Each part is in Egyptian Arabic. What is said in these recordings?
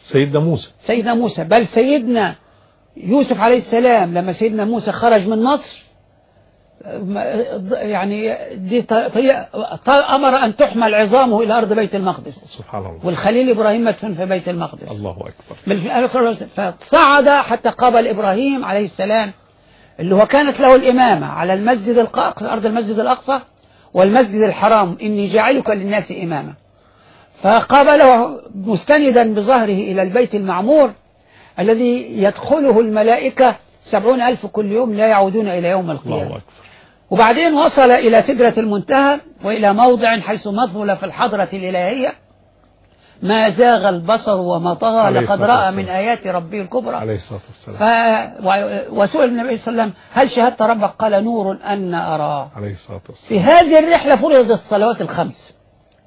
سيدنا موسى سيدنا موسى بل سيدنا يوسف عليه السلام لما سيدنا موسى خرج من مصر يعني دي طريقة أمر أن تحمل عظامه إلى أرض بيت المقدس سبحان الله والخليل إبراهيم مدفن في بيت المقدس الله أكبر فصعد حتى قابل إبراهيم عليه السلام اللي هو كانت له الإمامة على المسجد الأقصى أرض المسجد الأقصى والمسجد الحرام إني جاعلك للناس إماما فقابله مستندا بظهره إلى البيت المعمور الذي يدخله الملائكة سبعون ألف كل يوم لا يعودون إلى يوم القيامة الله أكبر وبعدين وصل إلى سدرة المنتهى وإلى موضع حيث مثل في الحضرة الإلهية ما زاغ البصر وما طغى عليه لقد الصلاة رأى والسلام. من آيات ربه الكبرى عليه الصلاة والسلام ف... و- وسئل النبي صلى الله عليه وسلم هل شهدت ربك قال نور أن أراه عليه الصلاة والسلام في هذه الرحلة فرضت الصلوات الخمس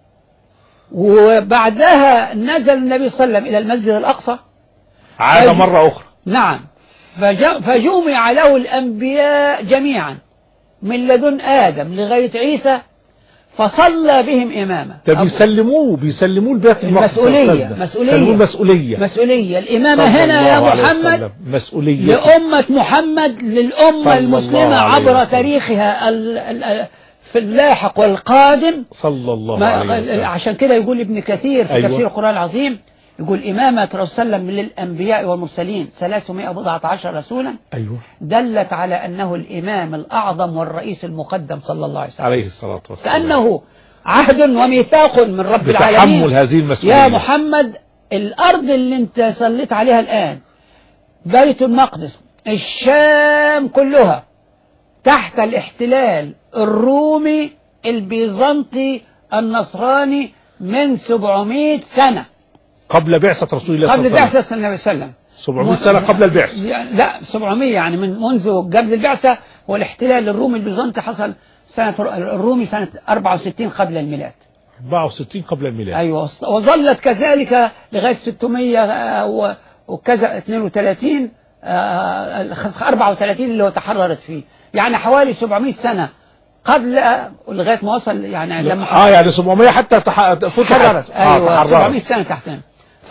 وبعدها نزل النبي صلى الله عليه وسلم إلى المسجد الأقصى عاد فج- مرة أخرى نعم فج- فجمع له الأنبياء جميعا من لدن آدم لغاية عيسى فصلى بهم إمامة ده أبو- بيسلموه بيسلموه البيت المقدس المسؤولية، يا أستاذنا. مسؤولية. يسلموه المسؤولية مسؤولية الإمامة صلى هنا يا الله عليه محمد وسلم. مسؤولية لأمة محمد للأمة صلى المسلمة الله عليه عبر وسلم. تاريخها ال- ال- في اللاحق والقادم صلى الله ما عليه وسلم عشان كده يقول ابن كثير في أيوة. تفسير القرآن العظيم يقول إمامة رسول صلى الله عليه وسلم للأنبياء والمرسلين 319 رسولا أيوه دلت على أنه الإمام الأعظم والرئيس المقدم صلى الله عليه وسلم عليه الصلاة والسلام كأنه عهد وميثاق من رب العالمين بتحمل هذه المسؤولية يا محمد الأرض اللي انت صليت عليها الآن بيت المقدس الشام كلها تحت الاحتلال الرومي البيزنطي النصراني من 700 سنة قبل بعثة رسول الله قبل صلى الله عليه وسلم بعثة النبي صلى الله عليه وسلم 700 سنة قبل البعث لا 700 يعني من منذ قبل البعثة والاحتلال الرومي البيزنطي حصل سنة الرومي سنة 64 قبل الميلاد 64 قبل الميلاد أيوة وظلت كذلك لغاية 600 آه، و- وكذا 32 آه، 34 اللي هو تحررت فيه يعني حوالي 700 سنة قبل آه، لغاية ما وصل يعني لما اه يعني 700 حتى تح... فتحت تحررت ايوه آه 700 تحررت سنة تحتنا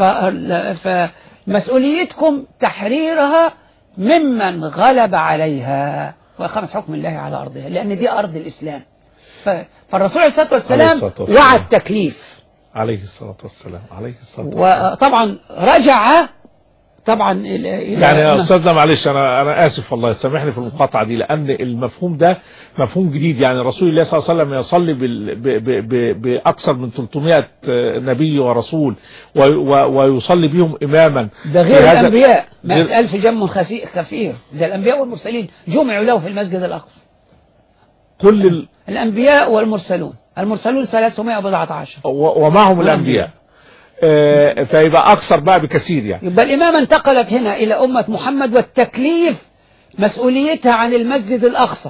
ف- فمسؤوليتكم تحريرها ممن غلب عليها وإقامة حكم الله على أرضها لأن دي أرض الإسلام ف- فالرسول عليه الصلاة عليه والسلام الصلاة والسلام. وعد تكليف عليه الصلاة والسلام عليه الصلاة والسلام وطبعا رجع طبعا إلى إلى- يعني يا استاذنا معلش انا انا اسف والله سامحني في المقاطعه دي لان المفهوم ده مفهوم جديد يعني رسول الله صلى الله عليه وسلم يصلي بال- ب- ب- ب- باكثر من 300 نبي ورسول و- و- ويصلي بهم اماما ده في غير هذا- الأنبياء غير- مئة ألف جم خسي- كثير ده الأنبياء والمرسلين جمعوا له في المسجد الأقصى كل ال... الأنبياء والمرسلون المرسلون 314 و- ومعهم الانبياء آه، فيبقى اكثر بقى بكثير يعني يبقى الإمامة انتقلت هنا إلى أمة محمد والتكليف مسؤوليتها عن المسجد الأقصى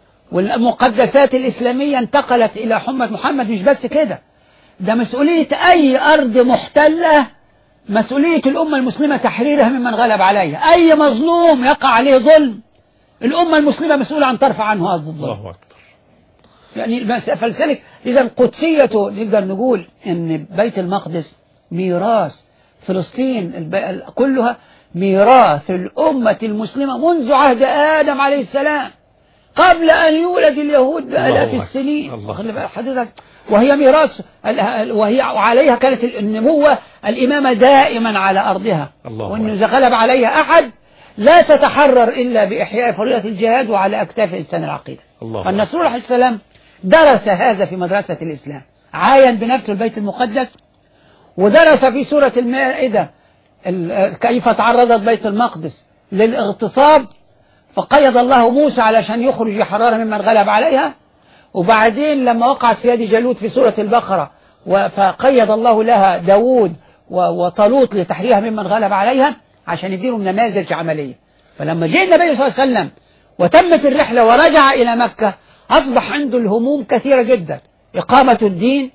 والمقدسات الإسلامية انتقلت إلى أمة محمد مش بس كده ده مسؤولية أي أرض محتلة مسؤولية الأمة المسلمة تحريرها ممن غلب عليها أي مظلوم يقع عليه ظلم الأمة المسلمة مسؤولة عن ترفع عنه هذا الظلم الله اكبر يعني بس- فلذلك إذا قدسيته نقدر نقول إن بيت المقدس ميراث فلسطين الب... كلها ميراث الأمة المسلمة منذ عهد آدم عليه السلام قبل أن يولد اليهود بآلاف أكبر. السنين الله واخد بالك حضرتك وهي ميراث ال- وهي وعليها كانت النبوة الإمامة دائما على أرضها الله وإن أكبر. إذا غلب عليها أحد لا تتحرر إلا بإحياء فريضة الجهاد وعلى أكتاف إنسان العقيدة الله فالرسول عليه السلام درس هذا في مدرسة الإسلام عاين بنفسه البيت المقدس ودرس في سورة المائدة ال- كيف تعرضت بيت المقدس للاغتصاب فقيد الله موسى علشان يخرج حرارة ممن غلب عليها وبعدين لما وقعت في يد جالوت في سورة البقرة و- فقيد الله لها داوود و- وطالوت لتحريرها ممن غلب عليها عشان يديروا نماذج عملية فلما جاء النبي صلى الله عليه وسلم وتمت الرحلة ورجع إلى مكة أصبح عنده الهموم كثيرة جدا إقامة الدين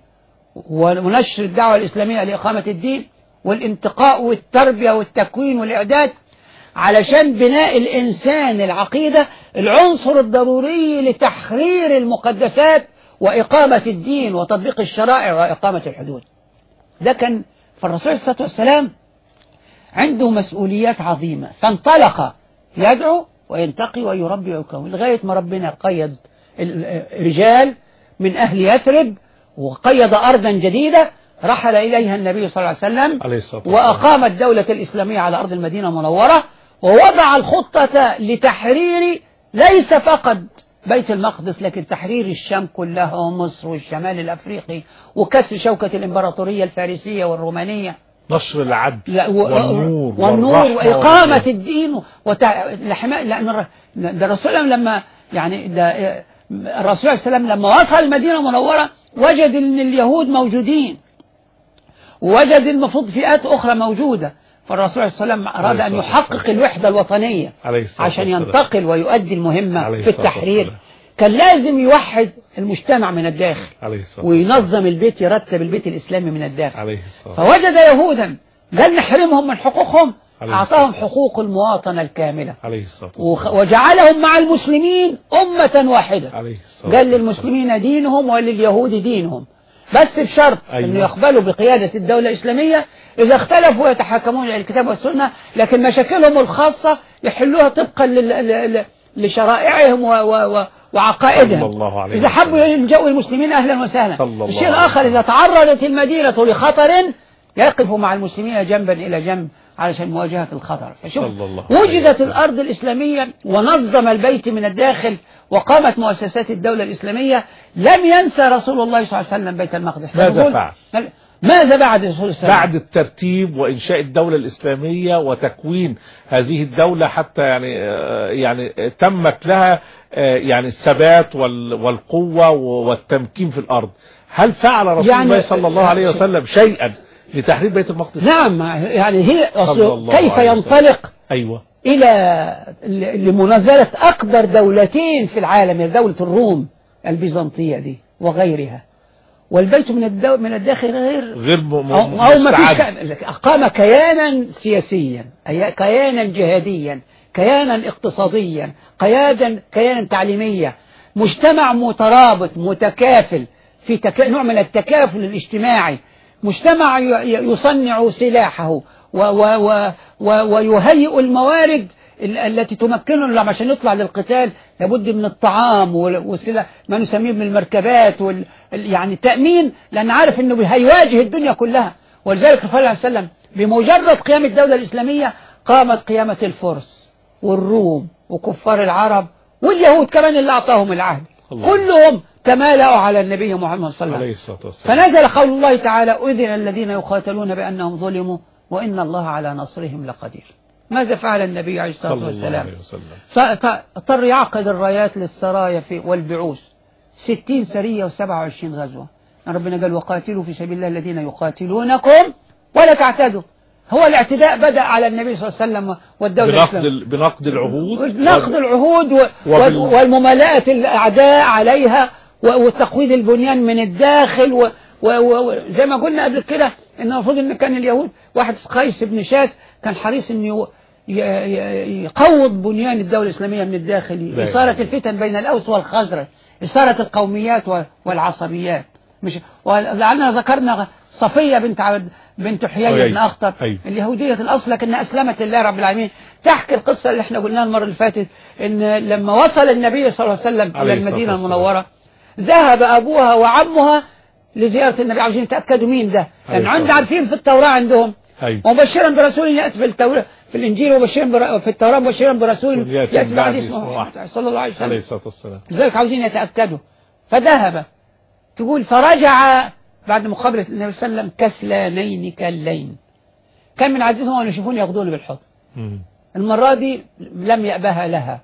ونشر الدعوة الإسلامية لإقامة الدين والانتقاء والتربية والتكوين والإعداد علشان بناء الإنسان العقيدة العنصر الضروري لتحرير المقدسات وإقامة الدين وتطبيق الشرائع وإقامة الحدود ده كان فالرسول صلى الله عليه وسلم عنده مسؤوليات عظيمة فانطلق يدعو وينتقي ويربي ويكون لغاية ما ربنا قيد الرجال من أهل يثرب وقيد أرضا جديدة رحل إليها النبي صلى الله عليه وسلم عليه الصلاة والسلام. وأقام الدولة الإسلامية على أرض المدينة المنورة ووضع الخطة لتحرير ليس فقط بيت المقدس لكن تحرير الشام كلها ومصر والشمال الأفريقي وكسر شوكة الإمبراطورية الفارسية والرومانية نشر العدل لا و... والنور والنور والرحمة وإقامة والجهاد. الدين وتع... لحماية لأن الر- ده الرسول لما يعني ده الرسول عليه السلام لما وصل المدينة المنورة وجد أن اليهود موجودين ووجد المفروض فئات أخرى موجودة فالرسول عليه السلام أراد عليه أن الصلاة يحقق والسلام. الوحدة الوطنية عليه الصلاة عشان والسلام. ينتقل ويؤدي المهمة عليه في الصلاة التحرير والسلام. كان لازم يوحد المجتمع من الداخل عليه الصلاة وينظم البيت يرتب البيت الإسلامي من الداخل عليه الصلاة فوجد يهودا قال نحرمهم من حقوقهم عليه أعطاهم الصلاة حقوق المواطنة الكاملة عليه الصلاة وخ- والسلام. وجعلهم مع المسلمين أمة واحدة عليه الصلاة قال للمسلمين دينهم ولليهود دينهم بس بشرط أيوة. أنه يقبلوا بقيادة الدولة الإسلامية إذا اختلفوا يتحكمون إلى الكتاب والسنة لكن مشاكلهم الخاصة يحلوها طبقا لل- لل- لشرائعهم و- و- و- وعقائدهم صلى الله عليه إذا حبوا وسلم. يلجأوا المسلمين أهلا وسهلا صلى الله الشيء عليه الآخر وسلم. إذا تعرضت المدينة لخطر يقف مع المسلمين جنبا إلى جنب علشان مواجهة الخطر فشوف صلى الله عليه وجدت وسلم. الأرض الإسلامية ونظم البيت من الداخل وقامت مؤسسات الدولة الإسلامية لم ينسى رسول الله صلى الله عليه وسلم بيت المقدس ماذا نقول- فعل؟ ماذا بعد رسول الله بعد الترتيب وإنشاء الدولة الإسلامية وتكوين هذه الدولة حتى يعني آه، يعني تمت لها آه، يعني الثبات وال- والقوة والتمكين في الأرض هل فعل رسول يعني- الله صلى الله عليه وسلم شيئا لتحرير بيت المقدس نعم يعني هي صلى أصله الله كيف عليه وسلم. ينطلق أيوة إلى ل- لمنازلة أكبر دولتين في العالم هي دولة الروم البيزنطية دي وغيرها والبيت من الدو من الداخل غير غير م- م- أو, أو ما فيش مستعد. ك- أقام كيانا سياسيا أي كيانا جهاديا كيانا اقتصاديا كيانا كيانا تعليميا مجتمع مترابط متكافل في تك... نوع من التكافل الاجتماعي مجتمع ي- ي- يصنع سلاحه و... و... و... و... ويهيئ الموارد ال- التي تمكنه لما عشان يطلع للقتال لابد من الطعام وال- والسلاح ما نسميه من المركبات وال ال- يعني تأمين لأن عارف أنه هيواجه الدنيا كلها ولذلك الرسول عليه وسلم بمجرد قيام الدولة الإسلامية قامت قيامة الفرس والروم وكفار العرب واليهود كمان اللي أعطاهم العهد الله. كلهم تمالأوا على النبي محمد صلى الله عليه عليه وسلم الصلاة والسلام فنزل قول الله تعالى أذن الذين يقاتلون بأنهم ظلموا وإن الله على نصرهم لقدير ماذا فعل النبي عليه الصلاة صلى الله والسلام عليه وسلم فاضطر يعقد الرايات للسرايا في والبعوث ستين سرية وسبعة وعشرين غزوة ربنا قال وقاتلوا في سبيل الله الذين يقاتلونكم ولا تعتدوا هو الاعتداء بدأ على النبي صلى الله عليه وسلم والدولة بنقد الإسلامية ال- بنقد العهود نقد العهود و- وبال- و- والممالاة الأعداء عليها و- وتقويض البنيان من الداخل و- و- و- وزي ما قلنا قبل كده ان المفروض ان كان اليهود واحد قيس بن شاس كان حريص انه ي- ي- يقوض بنيان الدولة الإسلامية من الداخل لا إثارة إله. الفتن بين الأوس والخزرج إثارة القوميات و- والعصبيات مش ولعلنا ذكرنا صفية بنت عبد بنت حيي أيوة. بن أخطب أيوة. اليهودية الأصل لكنها أسلمت لله رب العالمين تحكي القصة اللي احنا قلناها المرة اللي فاتت إن لما وصل النبي صلى الله عليه وسلم عليه إلى المدينة الصلاة المنورة ذهب أبوها وعمها لزيارة النبي عاوزين يتأكدوا مين ده لأن عليه عند الصلاة عارفين في التوراة عندهم أيوة. ومبشرا برسول يأتي في التوراة في الإنجيل ومبشرا بر... في التوراة مبشرا برسول يأتي يأتي من بعد بعد اسمه اسمه محمد أحمد. صلى الله عليه عليه وسلم الصلاة والسلام لذلك عاوزين يتأكدوا فذهب تقول فرجع بعد مقابلة النبي صلى الله عليه وسلم كسلانين كاللين كان من عادتهم أن يشوفوني ياخذوني بالحضن مم. المرة دي لم يأبها لها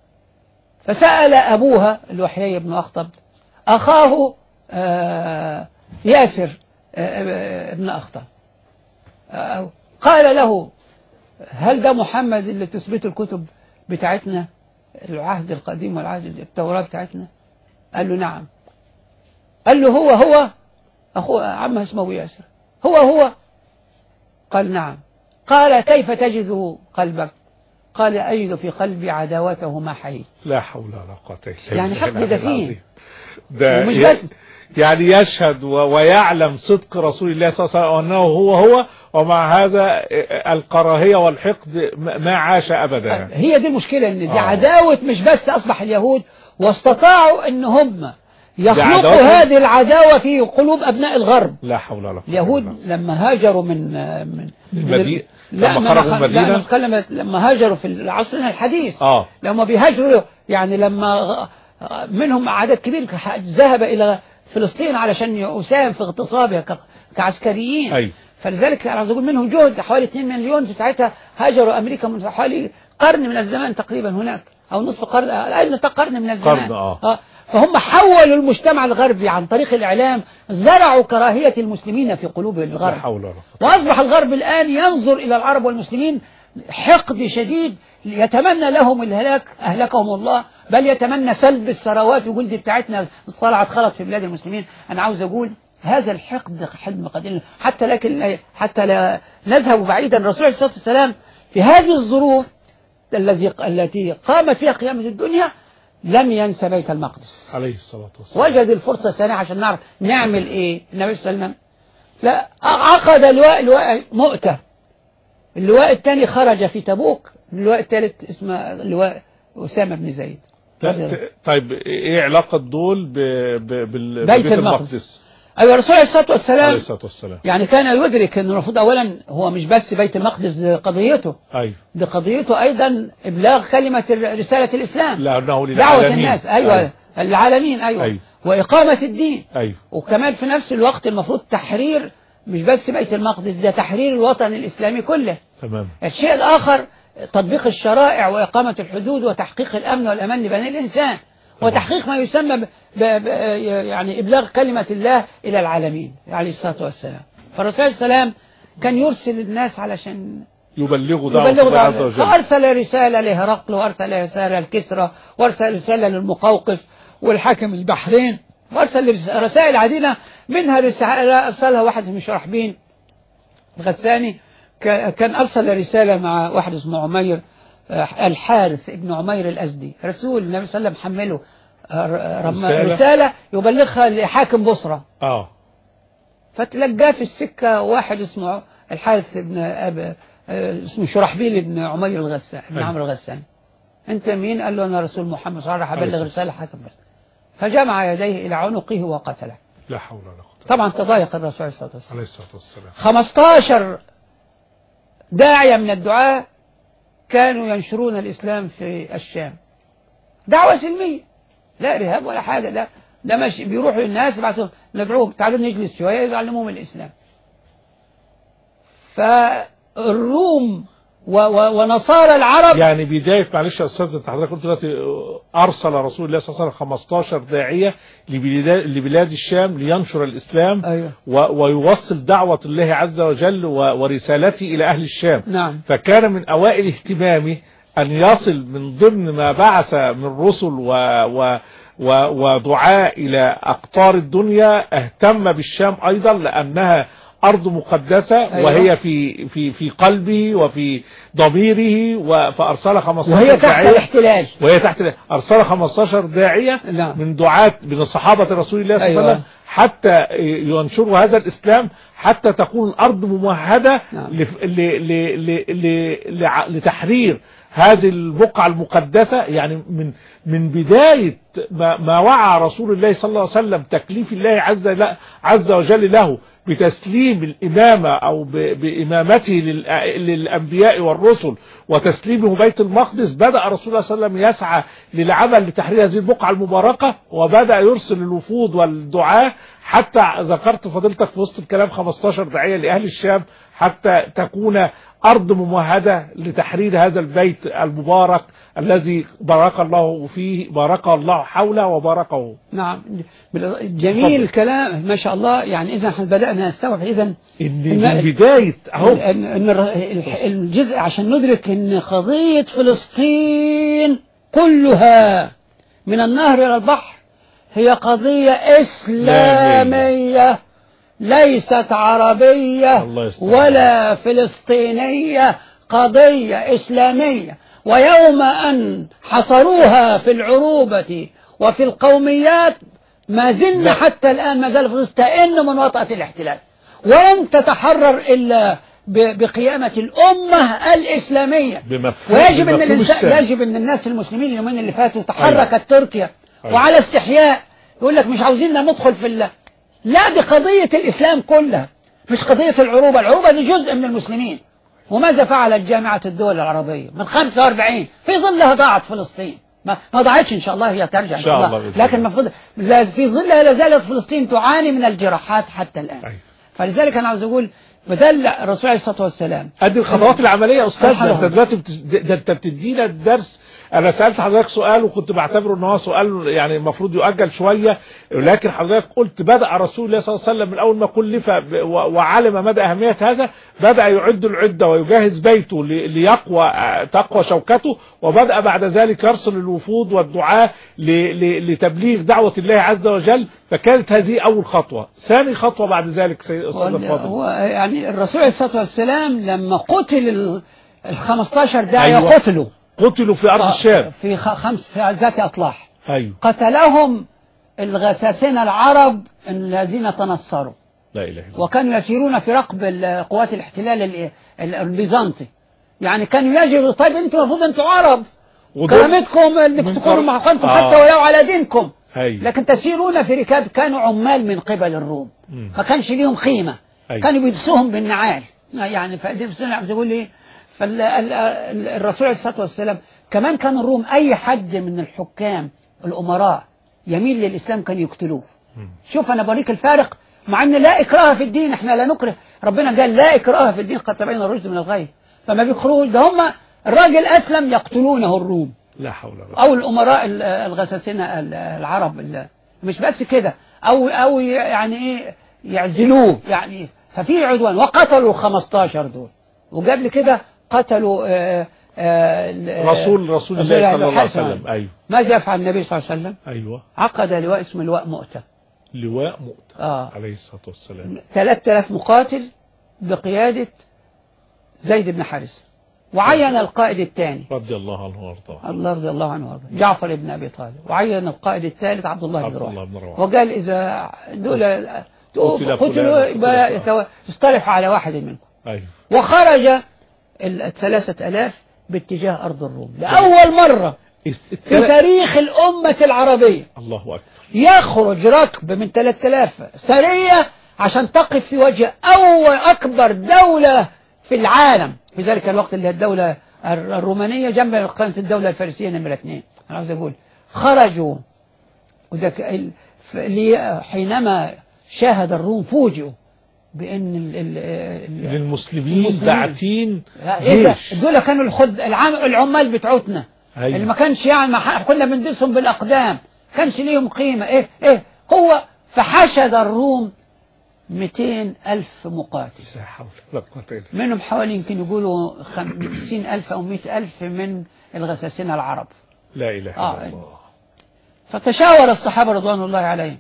فسأل أبوها الوحيي بن أخطب أخاه آه، ياسر آه، بن أخطب آه، قال له هل ده محمد اللي تثبت الكتب بتاعتنا العهد القديم والعهد التوراة بتاعتنا قال له نعم قال له هو هو أخوه عمه اسمه ياسر هو هو قال نعم قال كيف تجد قلبك قال أجد في قلبي عداوته ما حييت لا حول ولا قوة إلا بالله يعني حقد العلي دفين. العظيم. ده ومش ي- بس يعني يشهد و- ويعلم صدق رسول الله صلى الله عليه وسلم وأنه هو هو ومع هذا الكراهية والحقد ما ما عاش أبدا يعني. هي دي المشكلة ان دي آه. عداوة مش بس اصبح اليهود واستطاعوا ان هم يخلقوا عداوة؟ هذه العداوة في قلوب ابناء الغرب لا حول ولا قوة إلا اليهود بالله. لما هاجروا من من من المدينة لا لما ما خرجوا خ- من المدينة؟ لا أنا بتكلم لما هاجروا في عصرنا الحديث اه لما بيهاجروا يعني لما غ- منهم عدد كبير ك- ذهب إلى فلسطين علشان يساهم في اغتصابها ك- كعسكريين أي. فلذلك أنا عايز أقول منهم جهد حوالي 2 مليون في ساعتها هاجروا أمريكا من حوالي قرن من الزمان تقريبا هناك أو نصف قرن أقل من قرن من الزمان قرن، آه. آه. فهم حولوا المجتمع الغربي عن طريق الإعلام زرعوا كراهية المسلمين في قلوب لا الغرب حول ولا قوة وأصبح الغرب الآن ينظر إلى العرب والمسلمين حقد شديد يتمنى لهم الهلاك أهلكهم الله بل يتمنى سلب الثروات والجلد بتاعتنا طلعت خلط في بلاد المسلمين أنا عاوز أقول هذا الحقد حلم قدير حتى لكن حتى لا نذهب بعيدا الرسول عليه الصلاة والسلام في هذه الظروف الذي التي قامت فيها قيامة الدنيا لم ينسى بيت المقدس عليه الصلاة والسلام وجد الفرصة الثانية عشان نعرف نعمل ايه النبي صلى الله عليه وسلم لا عقد اللواء لواء مؤتة اللواء الثاني خرج في تبوك اللواء الثالث اسمه لواء أسامة بن زيد رضي الله. ت- طيب ايه علاقة دول ب... ب... بال... بيت ببيت المقدس. أيوة الرسول عليه الصلاة عليه والسلام الصلاة والسلام يعني كان يدرك أن المفروض أولا هو مش بس بيت المقدس دي قضيته ايوه دي قضيته أيضا إبلاغ كلمة رسالة الإسلام لأنه دعوة للعالمين الناس أيوة, أيوة. العالمين أيوة. أيوة. وإقامة الدين أيوة. وكمان في نفس الوقت المفروض تحرير مش بس بيت المقدس ده تحرير الوطن الإسلامي كله تمام الشيء الآخر تطبيق الشرائع وإقامة الحدود وتحقيق الأمن والأمان لبني الإنسان وتحقيق ما يسمى ب... ب... ب... يعني إبلاغ كلمة الله إلى العالمين عليه الصلاة والسلام فالرسول عليه السلام كان يرسل الناس علشان يبلغوا دعوة يبلغوا الله عز دعوة وجل فأرسل رسالة لهرقل وأرسل رسالة لكسرى وأرسل رسالة للمقوقس والحاكم البحرين وأرسل رس- رسائل عديدة منها رسالة أرسلها واحد من شرحبين الغساني ك- كان أرسل رسالة مع واحد اسمه عمير آه، الحارث ابن عمير الأزدي رسول النبي صلى الله عليه وسلم حمله آه، رم- رسالة. رسالة يبلغها لحاكم بصرة اه فتلقاه في السكة واحد اسمه الحارث بن أب... آه، اسمه شرحبيل بن عمير الغسان بن أيوة. عمرو الغسان انت مين قال له انا رسول محمد صلى الله عليه وسلم عليه ابلغ رسالة حاكم بس فجمع يديه الى عنقه وقتله لا حول ولا قوة طبعا تضايق الرسول عليه الصلاة والسلام عليه الصلاة والسلام 15 داعية من الدعاة كانوا ينشرون الإسلام في الشام دعوة سلمية لا إرهاب ولا حاجة ده ده ماشي بيروحوا للناس يبعثوا ندعوهم تعالوا نجلس شوية يعلموهم الإسلام فالروم و و ونصارى العرب يعني بداية معلش يا أستاذ أنت حضرتك قلت دلوقتي أرسل رسول الله صلى الله عليه وسلم 15 داعية لبلاد, لبلاد الشام لينشر الإسلام أيوة. و- ويوصل دعوة الله عز وجل و- ورسالته إلى أهل الشام نعم فكان من أوائل اهتمامه أن يصل من ضمن ما بعث من رسل و و و ودعاء إلى أقطار الدنيا اهتم بالشام أيضا لأنها أرض مقدسة أيوة. وهي في في في قلبه وفي ضميره و- فأرسل 15 وهي تحت داعية الاحتلال وهي تحت أرسل 15 داعية نعم. من دعاة من الصحابة رسول الله صلى الله عليه أيوة. وسلم حتى ينشروا هذا الإسلام حتى تكون الأرض ممهدة نعم. لف- ل- ل- ل- ل- لع- لتحرير هذه البقعة المقدسة يعني من من بداية ما, ما وعى رسول الله صلى الله عليه وسلم تكليف الله عز, لا- عز وجل له بتسليم الإمامة أو ب- بإمامته للأ- للأنبياء والرسل وتسليمه بيت المقدس بدأ رسول الله صلى الله عليه وسلم يسعى للعمل لتحرير هذه البقعة المباركة وبدأ يرسل الوفود والدعاة حتى ذكرت فضيلتك في وسط الكلام 15 داعية لأهل الشام حتى تكون أرض ممهدة لتحرير هذا البيت المبارك الذي بارك الله فيه بارك الله حوله وباركه نعم جميل الكلام ما شاء الله يعني إذا احنا بدأنا نستوعب إذا إن إن- من بداية أهو ان إن الر- الح- الجزء عشان ندرك ان قضية فلسطين كلها من النهر الى البحر هي قضية اسلامية ليست عربية الله يستر. ولا فلسطينية قضية اسلامية ويوم ان حصروها في العروبة وفي القوميات ما زلنا لا. حتى الآن ما زال فلسطين تئن من وطأة الاحتلال ولن تتحرر إلا ب- بقيامة الأمة الإسلامية بمفهوم ويجب أن بمفهوم الإنسان السامي. يجب أن الناس المسلمين اليومين اللي فاتوا تحركت أيوة. تركيا أيوة. وعلى استحياء يقول لك مش عاوزيننا ندخل في الله لا دي قضية الإسلام كلها مش قضية العروبة العروبة دي جزء من المسلمين وماذا فعلت جامعة الدول العربية من 45 في ظلها ضاعت فلسطين ما ما ضاعتش ان شاء الله هي ترجع ان شاء الله, بإذن لكن الله. المفروض لا- في ظلها لا زالت فلسطين تعاني من الجراحات حتى الان أيوة. فلذلك انا عاوز اقول بدل الرسول عليه الصلاه والسلام ادي الخطوات العمليه يا استاذ ده مرحبا. انت دلوقتي بت- ده انت بتدينا الدرس انا سالت حضرتك سؤال وكنت بعتبره ان هو سؤال يعني المفروض يؤجل شويه لكن حضرتك قلت بدا رسول الله صلى الله عليه وسلم من اول ما كلف ب- و- وعلم مدى اهميه هذا بدا يعد العده ويجهز بيته ل- ليقوى آه، تقوى شوكته وبدا بعد ذلك يرسل الوفود والدعاة ل- ل- لتبليغ دعوه الله عز وجل فكانت هذه اول خطوه ثاني خطوه بعد ذلك سيد استاذ هو- الفاضل هو يعني الرسول عليه الصلاه والسلام لما قتل ال ال 15 داعيه أيوة. قتلوا قتلوا في ارض الشام في خ- خمس في ذات اطلاح ايوه قتلهم الغساسنة العرب الذين تنصروا لا اله الا الله وكانوا يسيرون في رقب ال- قوات الاحتلال ال- ال- البيزنطي يعني كانوا يجروا طيب انتوا المفروض انتوا عرب ودول- كرامتكم انك من تكونوا كر- مع اخوانكم آه. حتى ولو على دينكم ايوه لكن تسيرون في ركاب كانوا عمال من قبل الروم مم. ما كانش ليهم قيمة أيوة. كانوا بيدسوهم بالنعال يعني فدي بس انا عاوز اقول ايه فالرسول عليه الصلاه والسلام كمان كان الروم اي حد من الحكام الامراء يميل للاسلام كانوا يقتلوه مم. شوف انا بوريك الفارق مع ان لا اكراه في الدين احنا لا نكره ربنا قال لا اكراه في الدين قد تبين الرشد من الغي فما بيكرهوش ده هم الراجل اسلم يقتلونه الروم لا حول ولا قوة او الامراء ال- الغساسنه ال- العرب ال- مش بس كده او او يعني ايه يعزلوه يعني ففي عدوان وقتلوا ال 15 دول وقبل كده قتلوا آه، آه، ال- رسول رسول الله صلى الله عليه الحسن. وسلم ايوه ماذا يفعل النبي صلى الله عليه وسلم ايوه عقد لواء اسمه لواء مؤتة لواء مؤتة اه عليه الصلاه والسلام 3000 مقاتل بقيادة زيد بن حارثة وعين القائد الثاني رضي الله عنه وارضاه الله رضي الله عنه وارضاه جعفر بن ابي طالب وعين القائد الثالث عبد الله بن عبد رواحه الله بن رواحه وقال اذا دول قتل قتلوا فلان يبقى وقتل فلان. يتو- يصطلح على واحد منكم ايوه وخرج ال- الثلاثة ألاف باتجاه أرض الروم لأول مرة است- في التلا- تاريخ الأمة العربية الله اكبر يخرج ركب من 3000 سرية عشان تقف في وجه أول أكبر دولة في العالم في ذلك الوقت اللي هي الدولة الر- الرومانية جنب كانت الدولة الفارسية نمرة اثنين أنا عاوز أقول خرجوا وده ك- ال- ف- لي- حينما شاهد الروم فوجئوا بأن ال ال ال للمسلمين المسلمين. باعتين ايه ده جيش دول كانوا الخد العام العمال بتوعتنا أيوة. اللي ما كانش يعني ما ح- كنا بندسهم بالاقدام كانش ليهم قيمه ايه ايه هو فحشد الروم 200 ألف مقاتل لا حول ولا قوه الا بالله منهم حوالي يمكن يقولوا 50 ألف أو 100 ألف من الغساسنة العرب لا اله آه. الا الله فتشاور الصحابة رضوان الله عليهم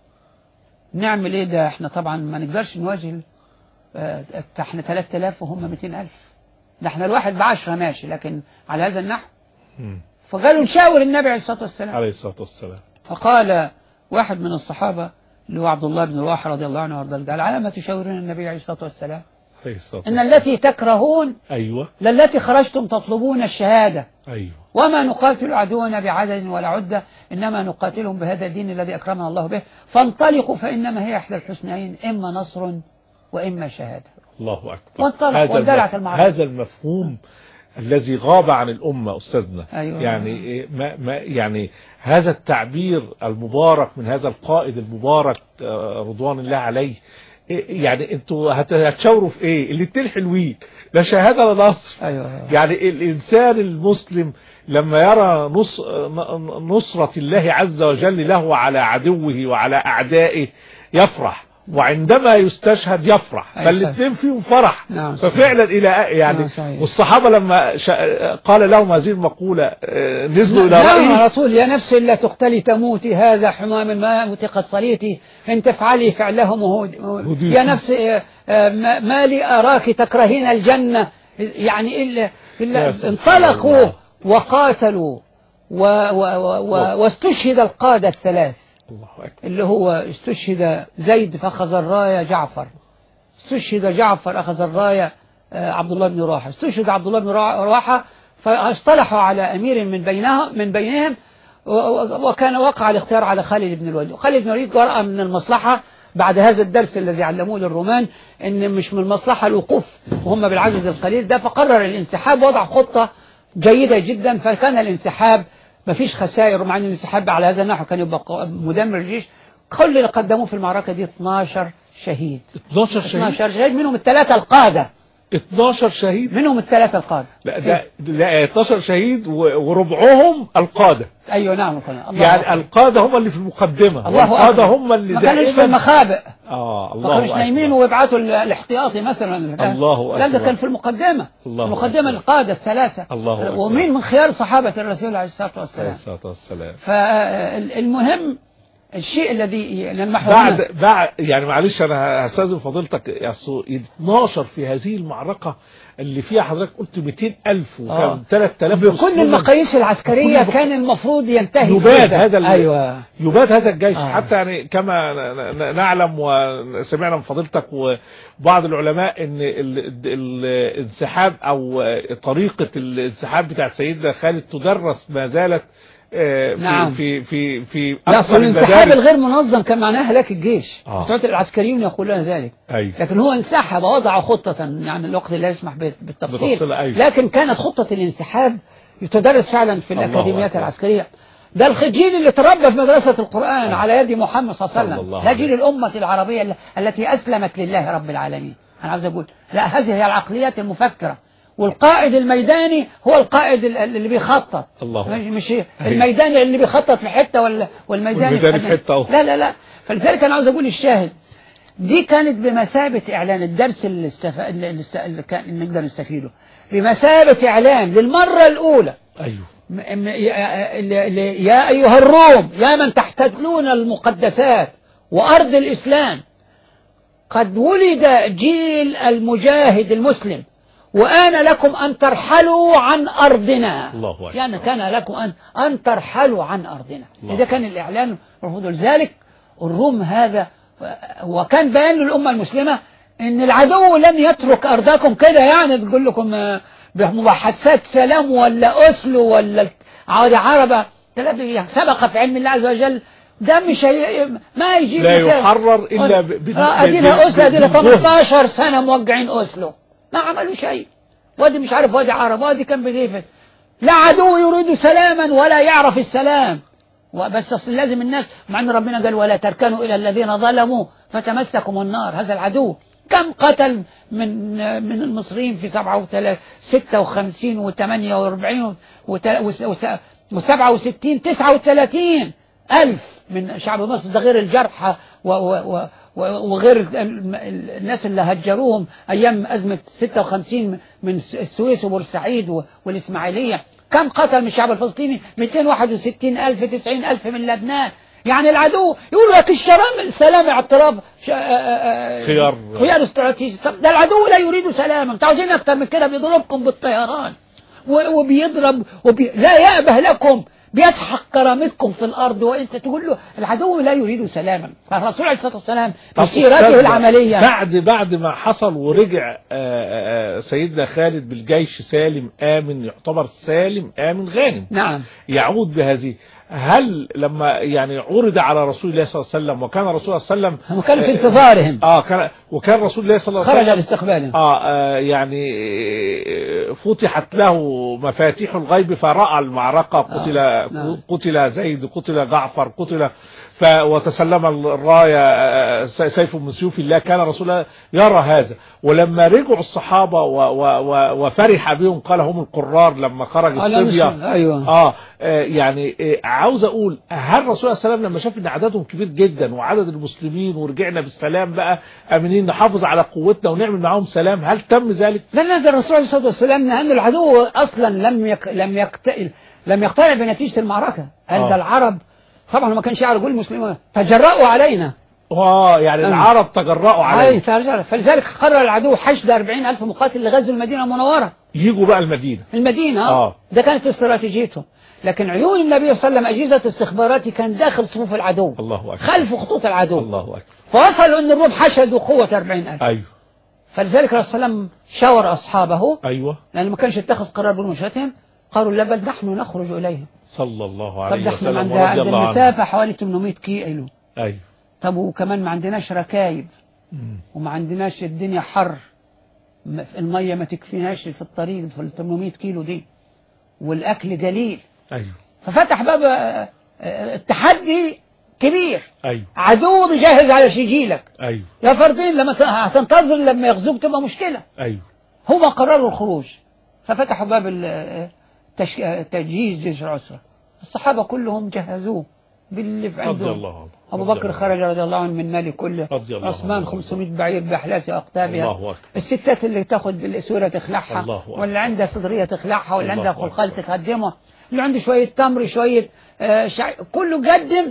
نعمل ايه ده احنا طبعا ما نقدرش نواجه آه، احنا 3000 وهم 200000 ده احنا الواحد بعشرة ماشي لكن على هذا النحو مم. فقالوا نشاور النبي عليه الصلاة والسلام عليه الصلاه والسلام فقال واحد من الصحابة اللي هو عبد الله بن رواحة رضي الله عنه وارضاه قال على ما تشاورون النبي عليه الصلاة والسلام عليه الصلاه إن والسلام التي تكرهون ايوه للتي خرجتم تطلبون الشهادة ايوه وما نقاتل عدونا بعدد ولا عدة إنما نقاتلهم بهذا الدين الذي أكرمنا الله به فانطلقوا فإنما هي إحدى الحسنيين إما نصر وإما شهادة الله أكبر وانطلق هذا واندلعت المف- المعركة. هذا المفهوم الذي غاب عن الأمة أستاذنا أيوة. يعني إيه ما ما يعني هذا التعبير المبارك من هذا القائد المبارك آه، رضوان الله عليه إيه يعني انتوا هت- هتشاوروا في ايه الاتنين حلوين لا شهاده ولا نصر أيوة يعني الإنسان المسلم لما يرى نص نصرة الله عز وجل له على عدوه وعلى أعدائه يفرح وعندما يستشهد يفرح أي فالاثنين فيهم فرح نعم، صحيح. ففعلا إلى يعني نعم، صحيح. والصحابة لما شا- قال لهم هذه المقولة آه، نزلوا إلى نعم رأيه رسول يا نفس لا تقتلي تموتي هذا حمام الموت قد صليتي إن تفعلي فعلهم هود هديتي. يا نفس آه، آه، ما ما لي أراك تكرهين الجنة يعني إلا, إلا يا سبحان انطلقوا الله. وقاتلوا و و و و واستشهد القادة الثلاث الله أكبر اللي هو استشهد زيد فأخذ الراية جعفر استشهد جعفر أخذ الراية آه، عبد الله بن رواحة استشهد عبد الله بن روا- رواحة فاصطلحوا على أمير من بينهم من بينهم و- و- وكان وقع الاختيار على خالد بن الوليد خالد بن الوليد رأى من المصلحة بعد هذا الدرس الذي علموه للرومان ان مش من المصلحة الوقوف وهم بالعدد القليل ده فقرر الانسحاب وضع خطة جيدة جدا فكان الانسحاب مفيش خسائر ومع ان الانسحاب على هذا النحو كان يبقى ق- مدمر الجيش كل اللي قدموه في المعركة دي 12 شهيد 12 شهيد 12 شهيد منهم الثلاثة القادة 12 شهيد منهم الثلاثة القادة لا ده لا 12 شهيد و- وربعهم القادة ايوه نعم الله يعني أكبر. القادة هم اللي في المقدمة الله والقادة أكبر. هم اللي ما كانوش في دائما المخابئ اه ما الله كانوش أكبر. نايمين ويبعتوا ال- الاحتياطي مثلا الله لا ده أكبر. كان في المقدمة الله المقدمة أكبر. القادة الثلاثة الله أكبر. ومين من خيار صحابة الرسول عليه الصلاة عليه والسلام الصلاة والسلام فالمهم الشيء الذي نلمحه بعد هنا بعد يعني معلش انا هستاذن فضيلتك يا أصل 12 في هذه المعركة اللي فيها حضرتك قلت 200000 آه. وكان 3000 بكل مسلم. المقاييس العسكرية بكل- كان المفروض ينتهي يباد كده. هذا ال- أيوة يباد هذا الجيش آه. حتى يعني كما ن- ن- نعلم وسمعنا من فضيلتك وبعض العلماء ان ال- ال- الانسحاب او طريقة الانسحاب بتاع سيدنا خالد تدرس ما زالت آه، في نعم. في في في لا أكثر الانسحاب المدارس. الغير منظم كان معناه هلاك الجيش آه. بتوع العسكريون يقولون ذلك أيوة. لكن هو انسحب ووضع خطة يعني الوقت لا يسمح بال- بالتفصيل بالتفصيل، أيوة. لكن كانت خطة الانسحاب تدرس فعلا في الله الأكاديميات أكبر. العسكرية ده الجيل اللي تربى في مدرسة القرآن على يد محمد صلى الله عليه صلى وسلم الله ده عليه جيل الأمة العربية ال- التي أسلمت لله رب العالمين أنا عاوز أقول لا هذه هي العقليات المفكرة والقائد الميداني هو القائد ال- اللي بيخطط الله مش مش الميدان اللي بيخطط في حتة ولا والميدان والميدان في حتة أخرى. لا لا لا فلذلك أنا عاوز أقول الشاهد دي كانت بمثابة إعلان الدرس اللي, استف... اللي, است... اللي كان نقدر نستفيده بمثابة إعلان للمرة الأولى ايوه م... م... يا... ل- ل- يا أيها الروم يا من تحتلون المقدسات وأرض الإسلام قد ولد جيل المجاهد المسلم وآن لكم أن ترحلوا عن أرضنا الله أكبر. يعني كان لكم أن, أن ترحلوا عن أرضنا الله. إذا كان الإعلان مرفوض لذلك الروم هذا وكان بيان للأمة المسلمة إن العدو لن يترك أرضكم كده يعني تقول لكم آه، بمحادثات سلام ولا أسلو ولا عاد عربة ده لا سبق في علم الله عز وجل ده مش هي ما يجيب لا مثال. يحرر إلا ب- ب- آه، ب- ادينا ب- أسلو ادينا بالظهر. 18 سنة موقعين أسلو ما عملوا شيء وادي مش عارف وادي عرب وادي كان بديفت لا عدو يريد سلاما ولا يعرف السلام وبس أصل لازم الناس مع ان ربنا قال ولا تركنوا الى الذين ظلموا فتمسكم النار هذا العدو كم قتل من من المصريين في 56 و48 و67 39 ألف من شعب مصر ده غير الجرحى و- و- و- و- وغير الم- الناس اللي هجروهم أيام أزمة 56 من السويس وبورسعيد و- والإسماعيلية كم قتل من الشعب الفلسطيني 261 ألف 90 ألف من لبنان يعني العدو يقول لك الشرام السلام اعتراف ش- آه- آه- آه- خيار. خيار استراتيجي طب ده العدو لا يريد سلاما انتوا عاوزين اكتر من كده بيضربكم بالطيران و- وبيضرب وبي... لا يأبه لكم بيسحق كرامتكم في الأرض وأنت تقول له العدو لا يريد سلاما فالرسول عليه الصلاة والسلام طب بسيرته أستاذ، العملية بعد بعد ما حصل ورجع آه، آه، سيدنا خالد بالجيش سالم آمن يعتبر سالم آمن غانم نعم يعود بهذه هل لما يعني عرض على رسول الله صلى الله عليه وسلم وكان الرسول صلى الله عليه وسلم وكان في انتظارهم اه كان وكان رسول الله صلى الله عليه خرج وسلم لاستقبالهم آه, آه يعني آه، فتحت له مفاتيح الغيب فرأى المعركة قتل نعم. قتل زيد قتل جعفر قتل ف وتسلم الراية آه، سيف من سيوف الله كان رسول الله يرى هذا ولما رجعوا الصحابة و و و وفرح بهم قال هم القرار لما خرج على الصبية نصر. أيوة. اه آه، يعني آه، عاوز اقول هل الرسول صلى الله عليه وسلم لما شاف ان عددهم كبير جدا وعدد المسلمين ورجعنا بالسلام بقى امنين نحافظ على قوتنا ونعمل معاهم سلام هل تم ذلك؟ لا لا ده الرسول عليه الصلاة والسلام لأن العدو أصلا لم يك... لم يقتل لم يقتنع بنتيجة المعركة قال آه. ده العرب طبعا ما كانش يعرف يقول المسلمين تجرأوا علينا اه يعني أم. العرب تجرأوا أي عليه تجرأ فلذلك قرر العدو حشد 40 ألف مقاتل لغزو المدينة المنورة يجوا بقى المدينة المدينة آه. ده كانت استراتيجيتهم لكن عيون النبي صلى الله عليه وسلم أجهزة استخباراتي كان داخل صفوف العدو الله أكبر خلف خطوط العدو الله أكبر فوصلوا أن الروم حشدوا قوة 40000 أيوه فلذلك الرسول صلى الله عليه وسلم شاور أصحابه أيوه لأنه ما كانش اتخذ قرار بمشاتهم قالوا لا بل نحن نخرج إليهم صلى الله طب عليه ده احنا وسلم عند ورضي عند الله عنه المسافة حوالي 800 كيلو أيوه طب وكمان ما عندناش ركايب مم. وما عندناش الدنيا حر م- المية ما تكفيناش في الطريق في ال 800 كيلو دي والأكل قليل أيوه ففتح باب آه، آه، التحدي كبير أيوه عدو بيجهز على شيجيلك أيوه يا فردين لما ت- هتنتظر لما يغزوك تبقى مشكلة أيوه هم قرروا الخروج ففتحوا باب ال- آه، التش- آه، تجهيز جيش العسرة الصحابة كلهم جهزوه باللي في رضي عندهم الله عنه أبو رضي بكر الله خرج رضي الله عنه من مالي كله رضي الله عثمان عنه. 500 بعير بأحلاس أقطابها الله أكبر الستات اللي تاخد الاسوره تخلعها الله أكبر. واللي عندها صدريه تخلعها واللي الله عندها خلقال أكبر. تقدمها اللي عنده شويه تمر شويه آه، شع... كله قدم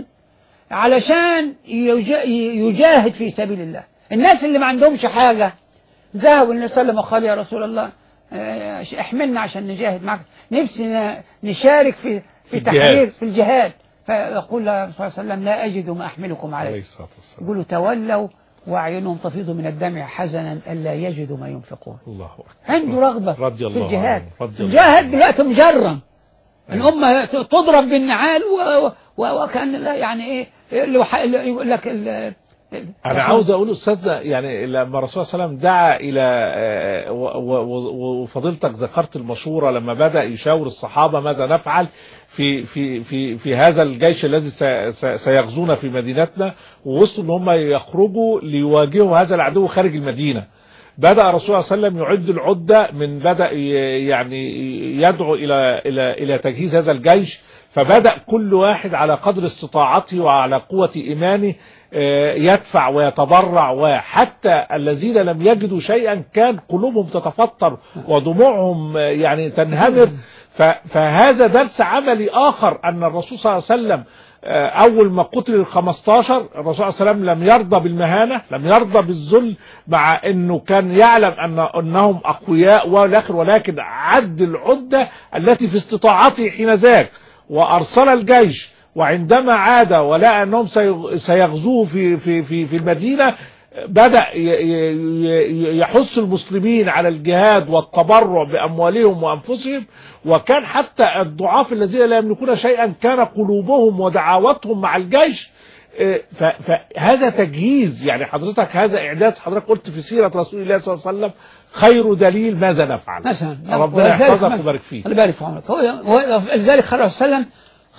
علشان يج- يجاهد في سبيل الله الناس اللي ما عندهمش حاجه ذهبوا النبي صلى الله عليه وسلم وقال يا رسول الله آه، احملنا عشان نجاهد معك نفسي ن- نشارك في في الجهاد. تحرير في الجهاد فيقول له صلى الله عليه وسلم لا أجد ما أحملكم عليه عليه الصلاة والسلام يقولوا تولوا وأعينهم تفيض من الدمع حزنا ألا يجدوا ما ينفقون الله أكبر عنده رغبة رضي في الله الجهاد عنه. رضي الله الجهاد عنه. دلوقتي مجرم أيوة. الأمة تضرب بالنعال و... و... وكأن لا يعني إيه اللي وح- اللي يقول لك ال... أنا عاوز أقول أستاذنا يعني لما الرسول صلى الله عليه وسلم دعا إلى آه، و- و- و- وفضيلتك ذكرت المشورة لما بدأ يشاور الصحابة ماذا نفعل في في في في هذا الجيش الذي سي- سي- سيغزونا في مدينتنا ووصلوا ان هم يخرجوا ليواجهوا هذا العدو خارج المدينة بدأ الرسول صلى الله عليه وسلم يعد العدة من بدأ ي- يعني يدعو إلى إلى إلى تجهيز هذا الجيش فبدأ كل واحد على قدر استطاعته وعلى قوة إيمانه آه، يدفع ويتبرع وحتى الذين لم يجدوا شيئا كان قلوبهم تتفطر ودموعهم آه، يعني تنهمر ف- فهذا درس عملي آخر أن الرسول صلى الله عليه وسلم آه، أول ما قتل ال 15 الرسول صلى الله عليه وسلم لم يرضى بالمهانة لم يرضى بالذل مع أنه كان يعلم أن أنهم أقوياء والآخر ولكن عد العدة التي في استطاعته حين ذاك وأرسل الجيش وعندما عاد ولقى أنهم سيغ- سيغزوه في, في, في, في المدينة بدأ ي- ي- ي- يحث المسلمين على الجهاد والتبرع بأموالهم وأنفسهم وكان حتى الضعاف الذين لا يملكون شيئا كان قلوبهم ودعواتهم مع الجيش آه، ف- فهذا تجهيز يعني حضرتك هذا إعداد حضرتك قلت في سيرة رسول الله صلى الله عليه وسلم خير دليل ماذا نفعل مثلا ربنا ولذلك يحفظك ما- ويبارك فيك الله يبارك في عمرك هو هو- لذلك خرج صلى الله عليه وسلم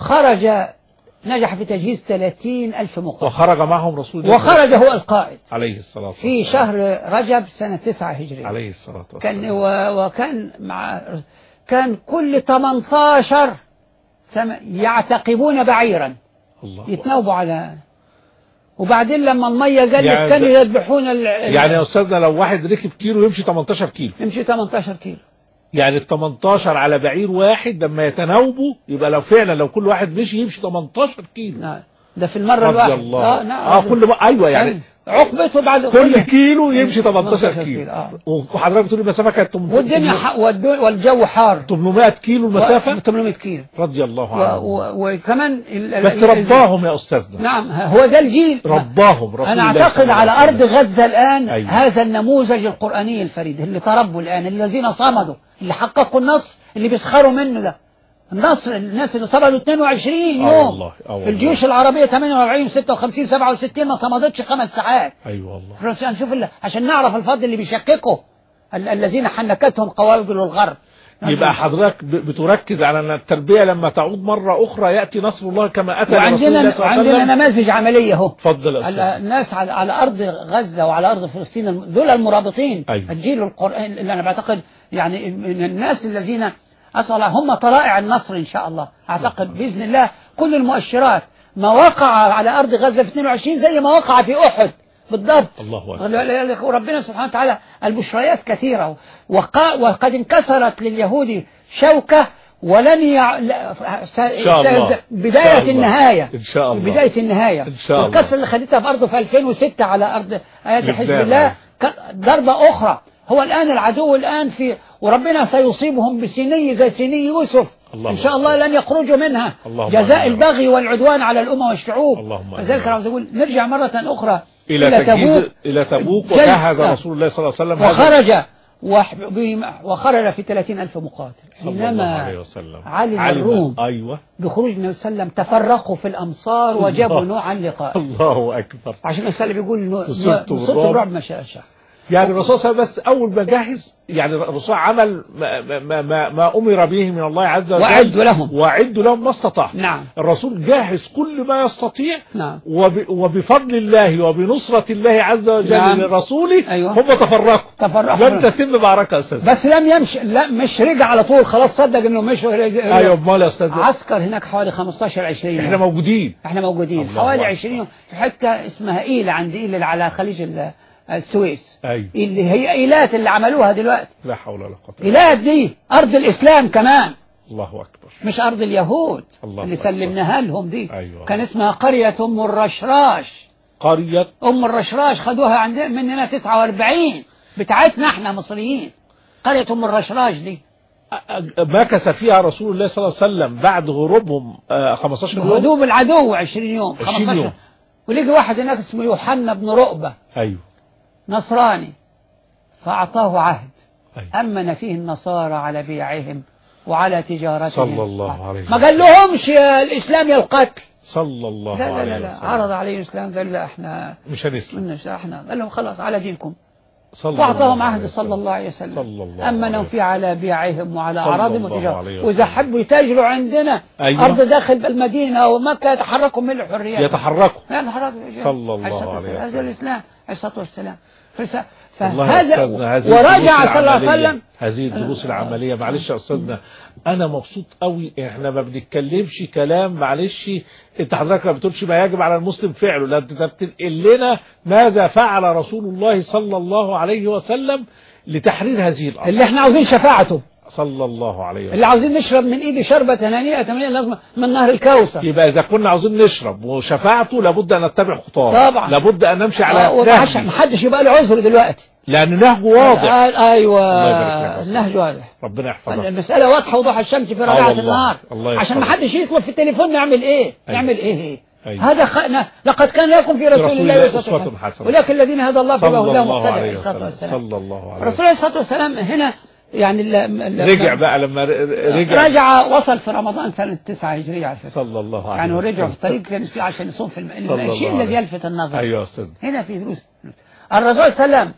خرج نجح في تجهيز 30 ألف مقاتل وخرج معهم رسول الله وخرج هو القائد عليه الصلاة والسلام في شهر رجب سنة 9 هجرية عليه الصلاة والسلام كان و- وكان مع كان كل 18 سم- يعتقبون بعيرا الله يتناوبوا على وبعدين لما المية قلت يعني كانوا ده- يذبحون ال... ال- يعني يا أستاذنا لو واحد ركب كيلو يمشي 18 كيلو يمشي 18 كيلو يعني ال 18 على بعير واحد لما يتناوبوا يبقى لو فعلا لو كل واحد مشي يمشي 18 كيلو نعم ده في المرة رضي الواحدة الله اه نعم اه كل ما ايوه يعني عقبته بعد كل كيلو يمشي 18 18 كيلو كيلو، آه. وحضرتك بتقول المسافه كانت 800 والدنيا ح... والدو... والجو حار 800 كيلو المسافه 800 كيلو رضي الله و... عنه و... وكمان ال... بس ال- رباهم يا استاذنا نعم هو ده الجيل رباهم رسول أنا الله أعتقد صلى على الله عليه أرض وسلم. غزة الآن أيوة. هذا النموذج القرآني الفريد اللي تربوا الآن الذين صمدوا اللي حققوا النصر اللي بيسخروا منه ده النصر الناس اللي صمدوا 22 يوم آه والله، آه في والله. الجيوش العربية 48 56 67 ما صمدتش خمس ساعات ايوه والله عشان نشوف ال- عشان نعرف الفضل اللي بيشككوا ال- الذين حنكتهم قوابل الغرب يبقى حضرتك ب- بتركز على ان التربيه لما تعود مره اخرى ياتي نصر الله كما اتى برسول الله وعندنا صلى الله عليه عندنا وسلم نماذج عملية اهو اتفضل يا ال- استاذ الناس على, على أرض غزة وعلى أرض فلسطين الم- دول المرابطين أيوة. الجيل القرآن اللي أنا بعتقد يعني من الناس الذين أصلا هم طلائع النصر إن شاء الله أعتقد بإذن الله كل المؤشرات ما وقع على أرض غزة في 22 زي ما وقع في أحد بالضبط الله اكبر وربنا سبحانه وتعالى البشريات كثيرة وقا وقد انكسرت لليهود شوكة ولن يع... لا- س... إن شاء الله. إن شاء بداية الله. النهاية إن شاء الله. بداية النهاية إن شاء الله. والكسر اللي خدتها في أرضه في 2006 على أرض آيات لبنان. حزب الله ك- ضربة أخرى هو الآن العدو الآن في وربنا سيصيبهم بسني زي سني يوسف الله إن شاء الله أكبر. لن يخرجوا منها اللهم جزاء آمين. البغي والعدوان على الأمة والشعوب اللهم فذلك آمين. أنا عاوز أقول نرجع مرة أخرى إلى تجهيز إلى تبوك جل- وجهز آه. رسول الله صلى الله عليه وسلم هذا- وخرج وح- بما- وخرج في 30 ألف مقاتل صلى الله عليه حينما وسلم علم الروم. أيوه بخروج النبي صلى الله عليه وسلم تفرقوا في الأمصار وجابوا نوع عن لقاء الله أكبر عشان السلام بيقول نوع- نصرت نصرت بالرعب. الرعب ما شاء شاء يعني الرسول صلى الله عليه وسلم بس أول ما جهز يعني الرسول عمل ما, ما, ما, ما أمر به من الله عز وجل وأعدوا لهم. وأعدوا لهم ما استطاع نعم الرسول جاهز كل ما يستطيع نعم وب وبفضل الله وبنصرة الله عز وجل نعم. لرسوله أيوة. هم تفرقوا تفرقوا. لم تتم معركة يا أستاذ بس لم يمشي لا مش رجع على طول خلاص صدق انه مش أيوة أمال يا أستاذ عسكر هناك حوالي 15 20 إحنا موجودين احنا موجودين الله حوالي أكبر. 20 يوم في حته اسمها ايلة عند ايلة على خليج ال- السويس أيوة اللي هي ايلات اللي عملوها دلوقتي لا حول ولا قوة إلا ايلات دي ارض الاسلام كمان بالله. الله أكبر مش ارض اليهود الله اللي أكبر. سلمناها لهم دي أيوة. كان اسمها قرية ام الرشراش قرية ام الرشراش خدوها عندنا مننا 49 بتاعتنا احنا مصريين قرية ام الرشراش دي مكث فيها رسول الله صلى الله عليه وسلم بعد غروبهم آه، 15 يوم هدوم العدو 20 يوم 20 15 يوم. ولقي واحد هناك اسمه يوحنا بن رؤبة أيوه نصراني فأعطاه عهد أيوه أمن فيه النصارى على بيعهم وعلى تجارتهم صلى الله عليه ما قال لهمش يا الإسلام يا القتل صلى الله لا لا عليه لا, لا. وسلم عرض عليه الإسلام قال لا احنا مش هنسلم منش احنا قال لهم خلاص على دينكم صلى وأعطاهم الله عليه عهد صلى وسلم. الله عليه وسلم صلى الله أمنوا عليه فيه على بيعهم وعلى صلى أعراضهم الله عليه وتجارتهم وسلم. وإذا حبوا يتاجروا عندنا أيوة. أرض داخل المدينة ومكة يتحركوا من الحريات يتحركوا لا الحركة صلى الله عليه هذا وسلم. الإسلام عليه الصلاة والسلام فس- والله يا فهذا أستاذنا هذه ورجع الدروس صلى الله عليه العملية- وسلم هذه الدروس العملية معلش يا أستاذنا أنا مبسوط قوي إحنا ما بنتكلمش كلام معلش أنت حضرتك ما بتقولش ما يجب على المسلم فعله لا أنت بتنقل لنا ماذا فعل رسول الله صلى الله عليه وسلم لتحرير هذه الأرض اللي احنا عاوزين شفاعته صلى الله عليه وسلم اللي عاوزين نشرب من ايدي شربة هنيئة من لازم من نهر الكوثر يبقى إذا كنا عاوزين نشرب وشفاعته لابد أن نتبع خطاه طبعا. لابد أن نمشي على آه، ومعش- نهجه محدش يبقى له عذر دلوقتي لأن نهجه واضح آه، ايوه الله يبارك لك يا أستاذ. النهج واضح ربنا يحفظك المسألة واضحة وضوح الشمس في ربيعة والله. النهار الله يحفظك. عشان ما حدش يطلب في التليفون نعمل ايه أيوة. نعمل ايه, إيه؟ أيوة. هذا خ... لقد كان لكم في رسول, رسول الله الله أسوة أسوة حسنة. حسنة. ولكن الذين هدى الله صلى فبهداه الله مقتدى عليه عليه الصلاة وسلم والسلام صلى الله عليه الرسول عليه الصلاة والسلام هنا يعني ال- ال- رجع بقى لما ر- رجع رجع وصل في رمضان سنة 9 هجرية على فكرة صلى الله عليه يعني وسلم ورجع في الطريق كان يصير عشان يصوم في الم... صلى الله الشيء عليه الذي يلفت النظر ايوه يا استاذ هنا في دروس الرسول صلى الله عليه وسلم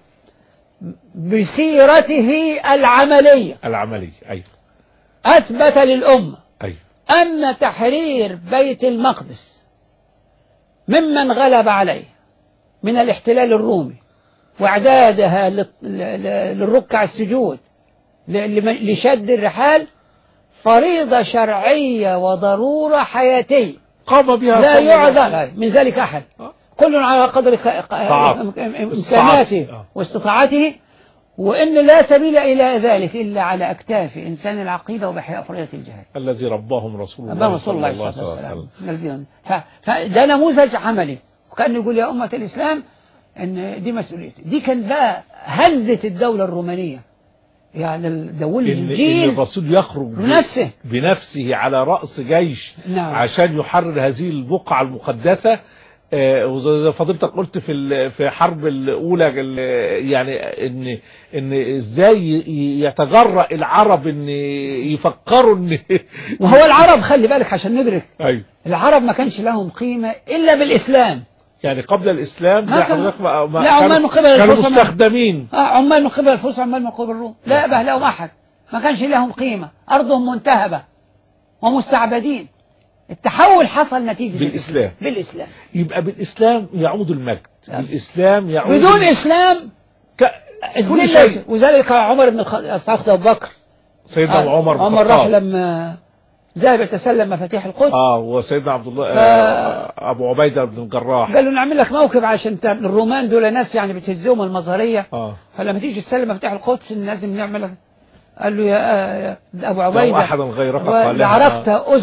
بسيرته العملية العملي ايوه أثبت للأمة ايوه أن تحرير بيت المقدس ممن غلب عليه من الاحتلال الرومي وإعدادها لل- ل- للركع السجود ل- لم- لشد الرحال فريضة شرعية وضرورة حياتية قام بها لا صلى الله عليه يعذر من ذلك أحد آه. كل على قدر ق- ق- طاعته. إمكاناته آه. واستطاعته وإن لا سبيل إلى ذلك إلا على أكتاف إنسان العقيدة وبحياء فريضة الجهاد الذي رباهم رسول الله أبا رسول الله صلى صلى الله عليه وسلم وسلم الذين- ف- فده نموذج عملي وكان يقول يا أمة الإسلام إن دي مسؤوليتي دي كان بقى هزة الدولة الرومانية يعني الدول إن, إن الجيل الرسول يخرج ب- بنفسه بنفسه على رأس جيش نعم. عشان يحرر هذه البقعة المقدسة آه، وزي فضيلتك قلت في ال- في حرب الاولى ال- يعني ان ان ازاي ي- يتجرأ العرب ان يفكروا ان وهو العرب خلي بالك عشان ندرك ايوه العرب ما كانش لهم قيمة إلا بالإسلام يعني قبل الاسلام ما زي كان- حضرتك ما ما لا، عمال كانوا- من قبل كانوا الفرس ما- مستخدمين آه عمال من قبل الفرس عمال من قبل الروم لا يأبه لهم أحد ما كانش لهم قيمة أرضهم منتهبة ومستعبدين التحول حصل نتيجة بالإسلام. بالإسلام يبقى بالاسلام يعود المجد نعم. بالاسلام يعود بدون إسلام ك... كل الذلة شيء وذلك عمر بن الخطاب أبو بكر سيدنا آه، عمر بن عمر راح الخطاب. لما ذهب يتسلم مفاتيح القدس اه وسيدنا عبد الله ف- آه ابو عبيده بن الجراح قال له نعمل لك موكب عشان ت- الرومان دول ناس يعني بتهزهم المظهرية اه فلما تيجي تسلم مفتاح القدس لازم نعمل قال له يا, يا ابو لو عبيده احدا غيرك قال لعرقت اذنه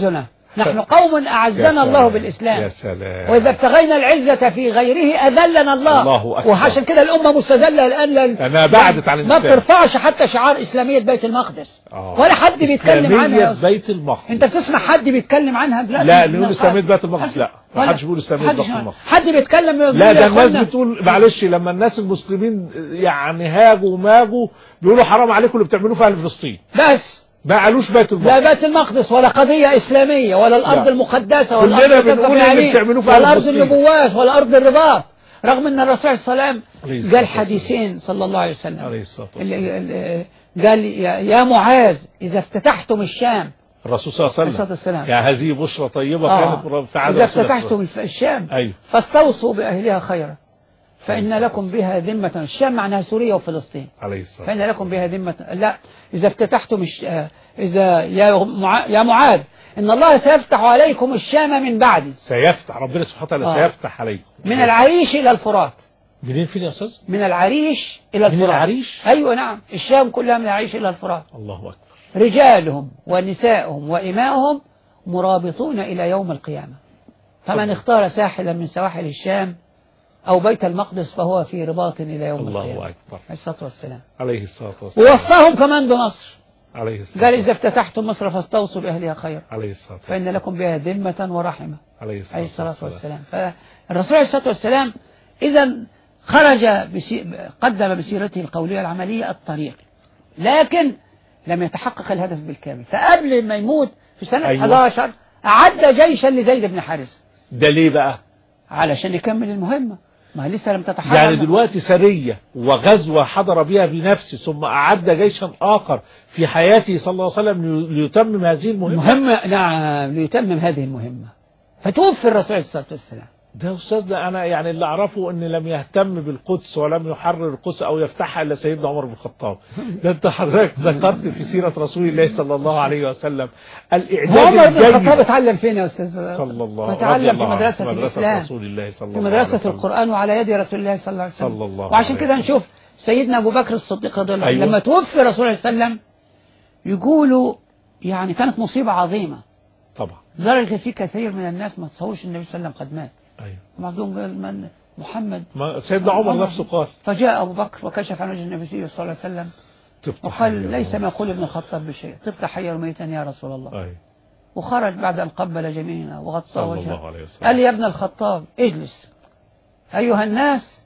نحن قوم يا أعزنا سلام. الله يا بالإسلام سلام وإذا ابتغينا العزة في غيره أذلنا الله الله أكبر. وعشان كده الأمة مستذلة الآن لل- أنا بعدت عن ما الإسلام. بترفعش حتى شعار إسلامية بيت المقدس آه. ولا حد بيتكلم عنها يا إسلامية أستاذ. بيت المقدس انت بتسمع حد بيتكلم عنها لا لا نقول إسلامية بيت المقدس لا ما ولا- حدش بيقول إسلامية محدش- بيت المقدس حد بيتكلم يقول لا يا ده الناس أخوانا، بتقول معلش لما الناس المسلمين يعني هاجوا وماجوا بيقولوا حرام عليكم اللي بتعملوه في اهل فلسطين بس ما قالوش بيت المقدس لا بيت المقدس ولا قضية إسلامية ولا الأرض لا. المقدسة ولا كلنا الأرض بنقول المتفق اللي عليه، بتعملوه في ولا أهل أرض فلسطين. النبوات ولا أرض الرباط رغم أن الرسول صلى الله عليه وسلم عليه الصلاة قال والسلام. حديثين صلى الله عليه وسلم عليه الصلاة ال- والسلام ال- ال- قال يا يا معاذ إذا افتتحتم الشام الرسول صلى الله عليه عليه الصلاة وسلم والسلام. يا هذه بشرى طيبة آه. كانت في عهد إذا رسول الله افتتحتم الف- الشام أيوه فاستوصوا بأهلها خيرا فإن لكم بها ذمة الشام معناها سوريا وفلسطين عليه الصلاة فإن لكم بها ذمة لا إذا افتتحتم الش... آه، إذا يا مع... يا معاذ إن الله سيفتح عليكم الشام من بعدي سيفتح ربنا سبحانه وتعالى آه. سيفتح عليكم من العريش إلى الفرات منين فين يا أستاذ من العريش إلى من الفرات العريش؟ أيوة نعم الشام كلها من العريش إلى الفرات الله أكبر رجالهم ونساؤهم وإماؤهم مرابطون إلى يوم القيامة فمن اختار ساحلا من سواحل الشام أو بيت المقدس فهو في رباط إلى يوم الله القيامة أكبر عليه الصلاة والسلام عليه الصلاة والسلام ووصاهم كمان بمصر عليه الصلاة قال إذا افتتحتم مصر فاستوصوا بأهلها خيرا عليه الصلاة فإن لكم بها ذمة ورحمة عليه عليه الصلاة والسلام فالرسول عليه الصلاة والسلام إذا خرج بسي... قدم بسيرته القولية العملية الطريق لكن لم يتحقق الهدف بالكامل فقبل ما يموت في سنة أيوة. 11 أعد جيشا لزيد بن حارثة ده ليه بقى علشان يكمل المهمة ما لسه لم تتحقق يعني دلوقتي سرية وغزوة حضر بها بنفسه ثم أعد جيشا آخر في حياته صلى الله عليه وسلم ليتمم هذه المهمة مهمة نعم ليتمم هذه المهمة فتوفي الرسول عليه الصلاة والسلام ده أستاذنا أنا يعني اللي أعرفه أن لم يهتم بالقدس ولم يحرر القدس أو يفتحها إلا سيدنا عمر بن الخطاب ده أنت حضرتك ذكرت في سيرة رسول الله صلى الله عليه وسلم الإعداد عمر بن الخطاب الجيد اتعلم فين يا أستاذ صلى الله فتعلم رضي في الله عنه. مدرسة مدرسة الإسلام رسول الله صلى في الله عليه مدرسة وسلم. القرآن وعلى يد رسول الله صلى الله عليه وسلم صلى الله وعشان عليه كده وسلم. نشوف سيدنا أبو بكر الصديق رضي الله عنه أيوة. لما توفي الرسول عليه وسلم يقولوا يعني كانت مصيبة عظيمة طبعا لدرجة في كثير من الناس ما تصورش النبي صلى الله عليه وسلم قد مات أيوه بعضهم قال من محمد ما سيدنا عمر عمر. نفسه قال فجاء أبو بكر وكشف عن وجه النبي صلى الله عليه وسلم تفتح وقال ليس ما يقول ابن الخطاب بشيء طبت حيا وميتا يا رسول الله أيوه وخرج بعد أن قبل جميعنا وغطى صلى وجهه الله عليه وسلم قال يا ابن الخطاب اجلس أيها الناس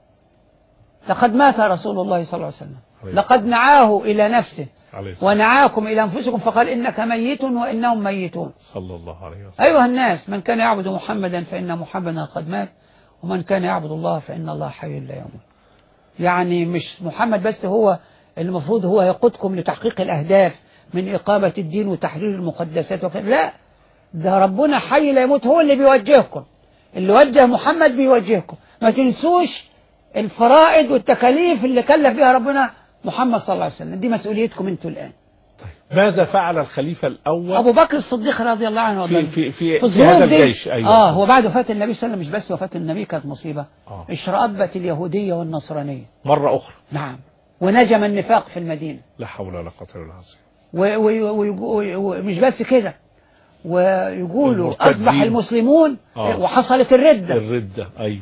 لقد مات رسول الله صلى الله عليه وسلم عليه لقد نعاه إلى نفسه عليه الصلاة ونعاكم إلى أنفسكم فقال إنك ميت وإنهم ميتون صلى الله عليه وسلم أيها الناس من كان يعبد محمدا فإن محمدا قد مات ومن كان يعبد الله فإن الله حي لا يموت يعني مش محمد بس هو المفروض هو يقودكم لتحقيق الأهداف من إقامة الدين وتحرير المقدسات وكذا لا ده ربنا حي لا يموت هو اللي بيوجهكم اللي وجه محمد بيوجهكم ما تنسوش الفرائض والتكاليف اللي كلف بها ربنا محمد صلى الله عليه وسلم دي مسؤوليتكم انتوا الآن ماذا فعل الخليفة الأول أبو بكر الصديق رضي الله عنه في في في, في في هذا الظروف دي الجيش أيوه اه هو بعد وفاة النبي صلى الله عليه وسلم مش بس وفاة النبي كانت مصيبة آه. اشرأبت اليهودية والنصرانية مرة أخرى نعم ونجم النفاق في المدينة لا حول ولا قوة إلا بالله و- و- و- و- ومش بس كده ويقولوا المرتدين. أصبح المسلمون آه. وحصلت الردة الردة أيوه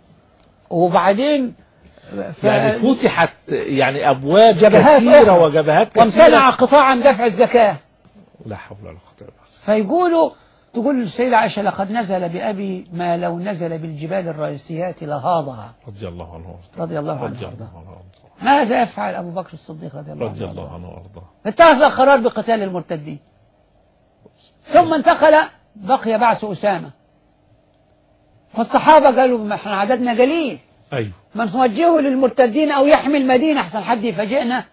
وبعدين ف... يعني فتحت يعني أبواب جبهات كثيرة أخرى. وجبهات وامتنع كثيرة قطاع عن دفع الزكاة لا حول ولا قوة إلا بالله فيقولوا تقول السيدة عائشة لقد نزل بأبي ما لو نزل بالجبال الراسيات لهاضها رضي الله عنه وارضاه رضي الله عنه رضي وارضاه الله عنه وارضاه ماذا يفعل أبو بكر الصديق رضي الله رضي عنه الله وارضاه عنه وارضاه اتخذ قرار بقتال المرتدين ثم انتقل بقي بعث أسامة فالصحابة قالوا ما احنا عددنا قليل أيوه ما نوجهه للمرتدين أو يحمي المدينة أحسن حد يفاجئنا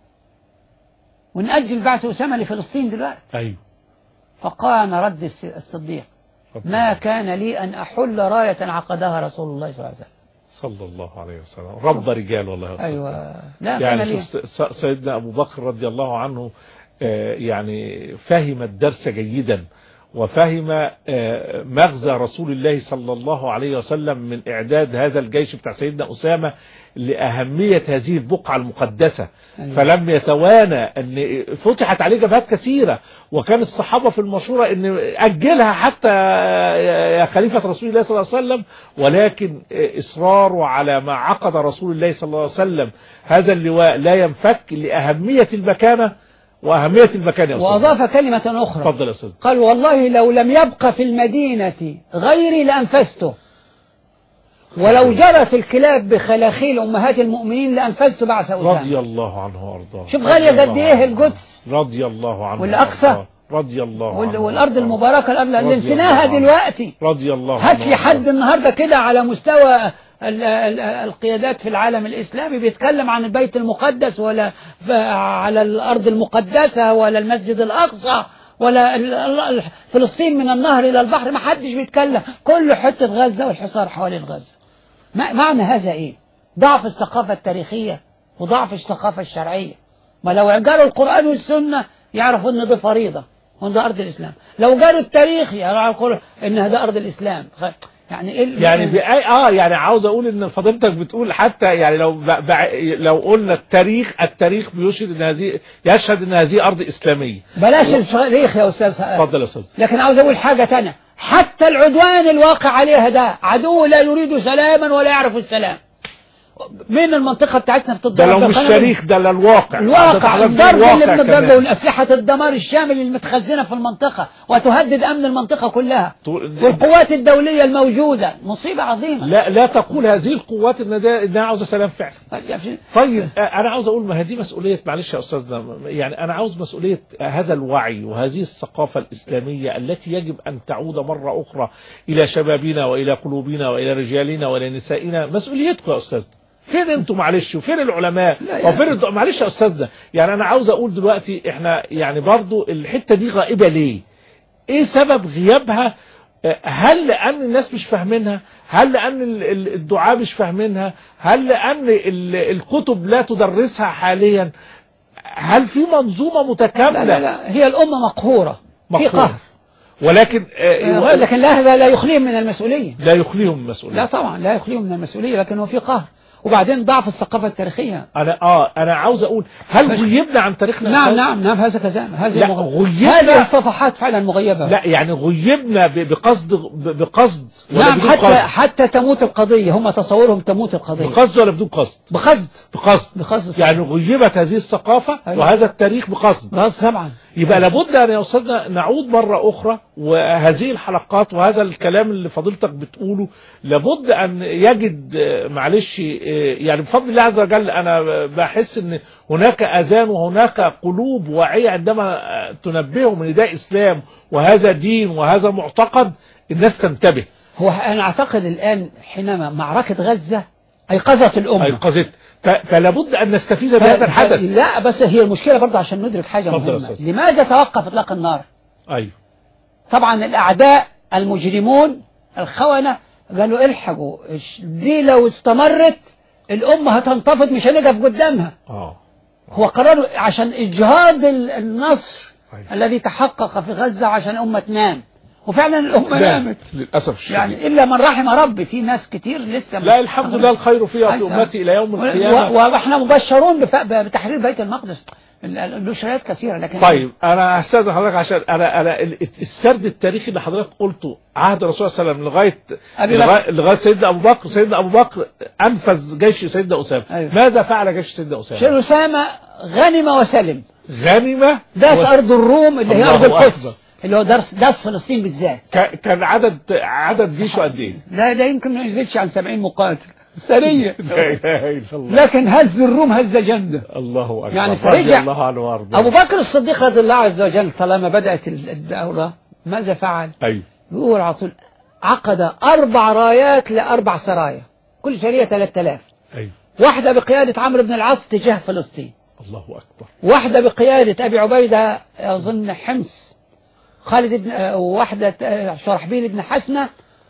ونأجل بعث أسامة لفلسطين دلوقتي أيوه فقال رد الس- الصديق رضي ما الله. كان لي أن أحل راية عقدها رسول الله صلى الله عليه وسلم صلى الله عليه وسلم رب رجال والله يا أستاذ. أيوة لا كان يعني لي شوف س- سيدنا أبو بكر رضي الله عنه آه، يعني فهم الدرس جيدا وفهم آه، مغزى رسول الله صلى الله عليه وسلم من إعداد هذا الجيش بتاع سيدنا أسامة لأهمية هذه البقعة المقدسة أيوة. فلم يتوانى أن فتحت عليه جبهات كثيرة وكان الصحابة في المشورة أن أجلها حتى يا خليفة رسول الله صلى الله عليه وسلم ولكن إصراره على ما عقد رسول الله صلى الله عليه وسلم هذا اللواء لا ينفك لأهمية المكانة وأهمية المكان يا أستاذ وأضاف كلمة أخرى تفضل يا أستاذ قال والله لو لم يبق في المدينة غيري لأنفسته ولو جرت الكلاب بخلاخيل أمهات المؤمنين لأنفذت بعث أسامة رضي الله عنه وارضاه شوف غالية رضي قد الله إيه عنه. القدس رضي الله عنه والأقصى. وارضاه. رضي الله وال- عنه والأرض وارضاه. المباركة الأرض اللي رضي نسيناها الله عنه. دلوقتي رضي الله هات عنه لي حد وارضاه. النهاردة كده على مستوى ال- ال- القيادات في العالم الإسلامي بيتكلم عن البيت المقدس ولا ف- على الأرض المقدسة ولا المسجد الأقصى ولا ال- ال- فلسطين من النهر إلى البحر ما حدش بيتكلم كله حتة غزة والحصار حوالين غزة ما- معنى هذا إيه ضعف الثقافة التاريخية وضعف الثقافة الشرعية ما لو جاروا القرآن والسنة يعرفوا ان ده فريضة وان ده أرض الإسلام لو جاروا التاريخ يعرفوا ان ده أرض الإسلام خ- يعني إيه ال- يعني بأي اه يعني عاوز اقول ان فضيلتك بتقول حتى يعني لو ب... ب... لو قلنا التاريخ التاريخ بيشهد ان هذه يشهد ان هذه ارض اسلاميه بلاش التاريخ يا أستاذ اتفضل يا استاذ لكن عاوز أقول حاجة تانية حتى العدوان الواقع عليها ده عدو لا يريد سلاما ولا يعرف السلام من المنطقة بتاعتنا بتضرب ده لو مش بالقنابل. تاريخ ده الواقع الواقع ده الضرب اللي الواقع بنضربه كمان. والأسلحة الدمار الشامل المتخزنة في المنطقة وتهدد أمن المنطقة كلها طول- والقوات الدولية الموجودة مصيبة عظيمة لا لا تقول هذه القوات ان ده انها عاوزه سلام فعلا طيب آه، انا عاوز اقول ما هي دي مسؤوليه معلش يا استاذنا يعني انا عاوز مسؤوليه هذا الوعي وهذه الثقافه الاسلاميه التي يجب ان تعود مره اخرى الى شبابنا والى قلوبنا والى رجالنا والى نسائنا مسؤوليتكم يا استاذ فين انتوا معلش وفين العلماء لا يا وفين الد... معلش يا استاذنا يعني انا عاوز اقول دلوقتي احنا يعني برضو الحته دي غائبه ليه ايه سبب غيابها آه، هل لان الناس مش فاهمينها هل لان ال- ال- الدعاء مش فاهمينها هل لان ال- الكتب لا تدرسها حاليا هل في منظومة متكاملة لا لا لا هي الأمة مقهورة في مقهورة. قهر ولكن آه، آه، لكن لا هذا لا يخليهم من المسؤولية لا يخليهم المسؤولية لا طبعا لا يخليهم من المسؤولية لكن هو في قهر وبعدين ضعف الثقافة التاريخية انا اه انا عاوز اقول هل بس- غيبنا عن تاريخنا نعم الخاص؟ نعم نعم هذا كذا هذه لا، مغ- غيبنا- هذه الصفحات فعلا مغيبة لا يعني غيبنا ب- بقصد ب- بقصد ولا نعم بدون حتى قصد حتى تموت القضية هم تصورهم تموت القضية بقصد ولا بدون قصد بقصد بقصد بقصد يعني غيبت هذه الثقافة أيوة. وهذا التاريخ بقصد بقصد طبعا يبقى لابد أن يا أستاذنا نعود مرة أخرى وهذه الحلقات وهذا الكلام اللي فضيلتك بتقوله لابد أن يجد آه، معلش آه، يعني بفضل الله عز وجل أنا بحس أن هناك أذان وهناك قلوب واعية عندما آه، تنبههم أن ده إسلام وهذا دين وهذا معتقد الناس تنتبه هو أنا أعتقد الآن حينما معركة غزة أيقظت الأمة أيقظت ف- فلابد أن نستفيد بهذا الحدث لا بس هي المشكلة برضه عشان ندرك حاجة اتفضل يا مهمة أستاذ. لماذا توقف إطلاق النار أيوه طبعا الأعداء المجرمون الخونة قالوا الحقوا إيش- دي لو استمرت الأمة هتنتفض مش هنقف قدامها آه هو قرروا عشان إجهاض ال- النصر أيوه. الذي تحقق في غزة عشان الأمة تنام وفعلا الأمة لا نامت للأسف الشديد يعني إلا من رحم ربي في ناس كتير لسه لا الحمد لله الخير فيها في عايزة. أمتي إلى يوم و- القيامة و- واحنا مبشرون بف- بتحرير بيت المقدس ال- ال- البشريات كثيرة لكن طيب انا هستاذن حضرتك عشان انا انا ال- السرد التاريخي اللي حضرتك قلته عهد الرسول صلى الله عليه وسلم لغايه أبي لغايه, لغاية سيدنا ابو بكر سيدنا ابو بكر انفذ جيش سيدنا اسامه أيوه. ماذا فعل جيش سيدنا اسامه شير أسامة غنم وسلم غنمه داس و- أرض الروم اللي هي الله أرض القدس أكبر. اللي هو درس داس فلسطين بالذات ك- كان عدد عدد جيشه قد ايه لا ده يمكن ما يزيدش عن 70 مقاتل سرية لا اله الا الله لكن هز الروم هزة جامدة الله اكبر يعني رضي فرجع الله عنه وارضاه أبو بكر الصديق رضي الله عز وجل طالما بدأت الدولة ماذا فعل؟ ايوه يقول على طول عقد أربع رايات لأربع سرايا كل سرية 3000 ايوه واحدة بقيادة عمرو بن العاص تجاه فلسطين الله اكبر واحدة بقيادة أبي عبيدة أظن حمص خالد بن آه، وواحدة آه، شرحبيل بن حسنة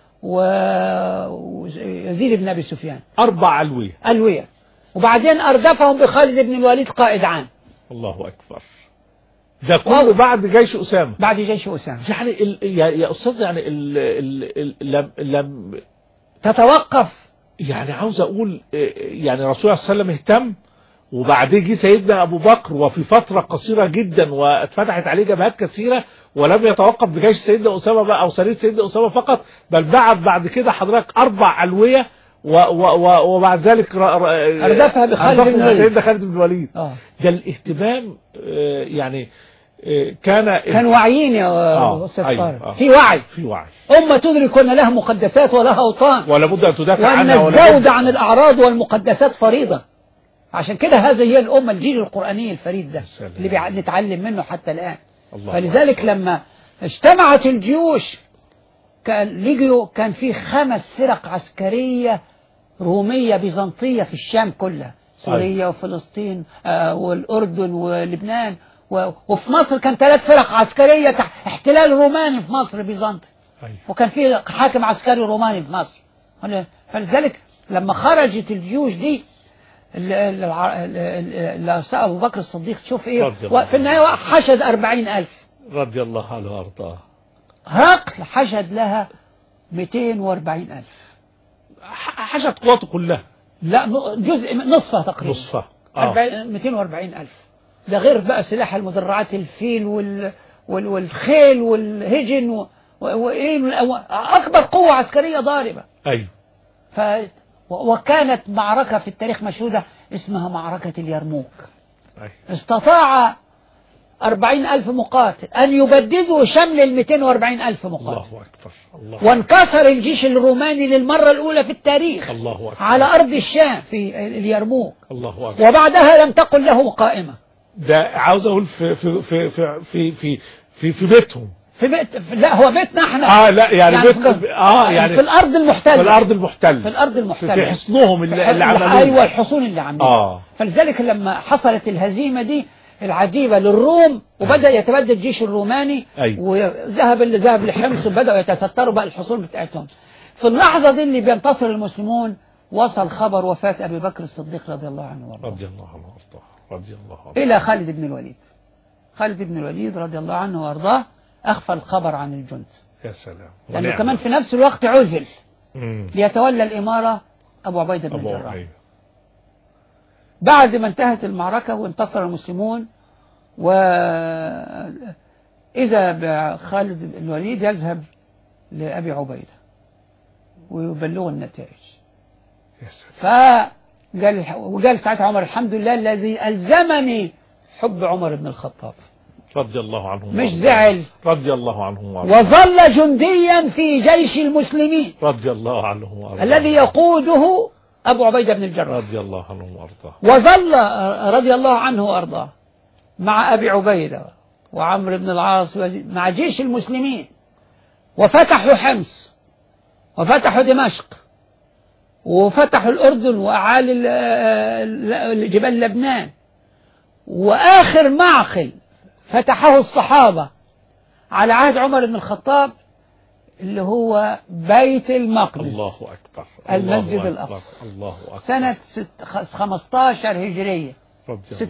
و- ويزيد بن أبي سفيان اربع علويه ألوية وبعدين أردفهم بخالد بن الوليد قائد عام الله اكبر ده كله بعد جيش أسامة بعد جيش أسامة يعني ال... يا... يا أستاذ يعني ال... ال... ال... لم... لم تتوقف يعني عاوز أقول إيه، يعني الرسول صلى الله عليه وسلم اهتم وبعدين جه سيدنا أبو بكر وفي فترة قصيرة جدا واتفتحت عليه جبهات كثيرة ولم يتوقف بجيش سيدنا أسامة بقى أو سرية سيدنا أسامة فقط بل بعد بعد كده حضرتك أربع ألوية و و و وبعد ذلك ر- ر- أردفها بخالد أردفها بن الوليد. سيدنا خالد بن الوليد آه. ده الاهتمام آه، يعني آه، كان كان واعيين يا آه، أستاذ أيوة، طارق آه. في وعي في وعي أمة تدرك أن لها مقدسات ولها أوطان ولا بد أن تدافع وأن عنها ولا الزود بد- عن الأعراض والمقدسات فريضة عشان كده هذه هي الأمة الجيل القرآني الفريد ده سلام. اللي بيع- نتعلم منه حتى الآن الله فلذلك أكبر. لما اجتمعت الجيوش كان لجيوا كان في خمس فرق عسكرية رومية بيزنطية في الشام كلها سوريا وفلسطين آه، والأردن ولبنان و- وفي مصر كان ثلاث فرق عسكرية تحت احتلال روماني في مصر بيزنطي أيوة. وكان في حاكم عسكري روماني في مصر هنا- فلذلك لما خرجت الجيوش دي ال- ال- الع- ال- ال- اللي سأل أبو بكر الصديق تشوف إيه رضي الله وفي النهاية حشد أربعين ألف رضي الله عنه وارضاه هرقل حشد لها 240 ألف ح- حشد قواته كلها لا ن- جزء من- نصفها تقريبا نصفها اه 40 240 ألف ده غير بقى سلاح المدرعات الفيل وال وال والخيل والهجن و- و- وإيه من الأو- أكبر قوة عسكرية ضاربة ايوه ف و- وكانت معركة في التاريخ مشهودة اسمها معركة اليرموك ايوه استطاع أربعين ألف مقاتل أن يبددوا شمل المئتين وأربعين ألف مقاتل الله اكبر الله وانكسر الجيش الروماني للمرة الأولى في التاريخ الله اكبر على أرض الشام في اليرموك الله اكبر وبعدها لم تقل له قائمة ده عاوز اقول في في في في في في, في, في بيتهم في بيت في لا هو بيتنا احنا اه لا يعني, يعني بيتهم في- اه يعني في الأرض المحتلة في الارض المحتله في الأرض في, المحتلة في حصنهم اللي, اللي عملوه أيوة الحصون اللي عاملينها اه فلذلك لما حصلت الهزيمة دي العجيبة للروم وبدأ يتبدد الجيش الروماني أيوة. وذهب اللي ذهب لحمص وبدأوا يتستروا بقى الحصون بتاعتهم في اللحظة دي اللي بينتصر المسلمون وصل خبر وفاة أبي بكر الصديق رضي الله عنه وارضاه رضي الله عنه وارضاه رضي الله عنه إلى خالد بن الوليد خالد بن الوليد رضي الله عنه وارضاه أخفى الخبر عن الجند يا سلام لأنه ونعم. كمان في نفس الوقت عزل مم. ليتولى الإمارة أبو عبيدة بن أبو الجراح أيوه. بعد ما انتهت المعركة وانتصر المسلمون وإذا بخالد بن الوليد يذهب لأبي عبيدة ويبلغ النتائج يا سلام فقال الح- وقال ساعتها عمر الحمد لله الذي ألزمني حب عمر بن الخطاب رضي الله عنه مش وارضاه. زعل رضي الله عنه وارضاه. وظل جنديا في جيش المسلمين رضي الله عنه وارضاه. الذي يقوده أبو عبيدة بن الجراح رضي الله عنه وارضاه وظل رضي الله عنه وأرضاه مع أبي عبيدة وعمرو بن العاص وزي- مع جيش المسلمين وفتحوا حمص وفتحوا دمشق وفتحوا الأردن وأعالي ال- ال- جبال لبنان وآخر معقل فتحه الصحابة على عهد عمر بن الخطاب اللي هو بيت المقدس الله أكبر المسجد الله الأقصى. أكبر. الله أكبر سنة ست- خ- 15 هجرية رضي الله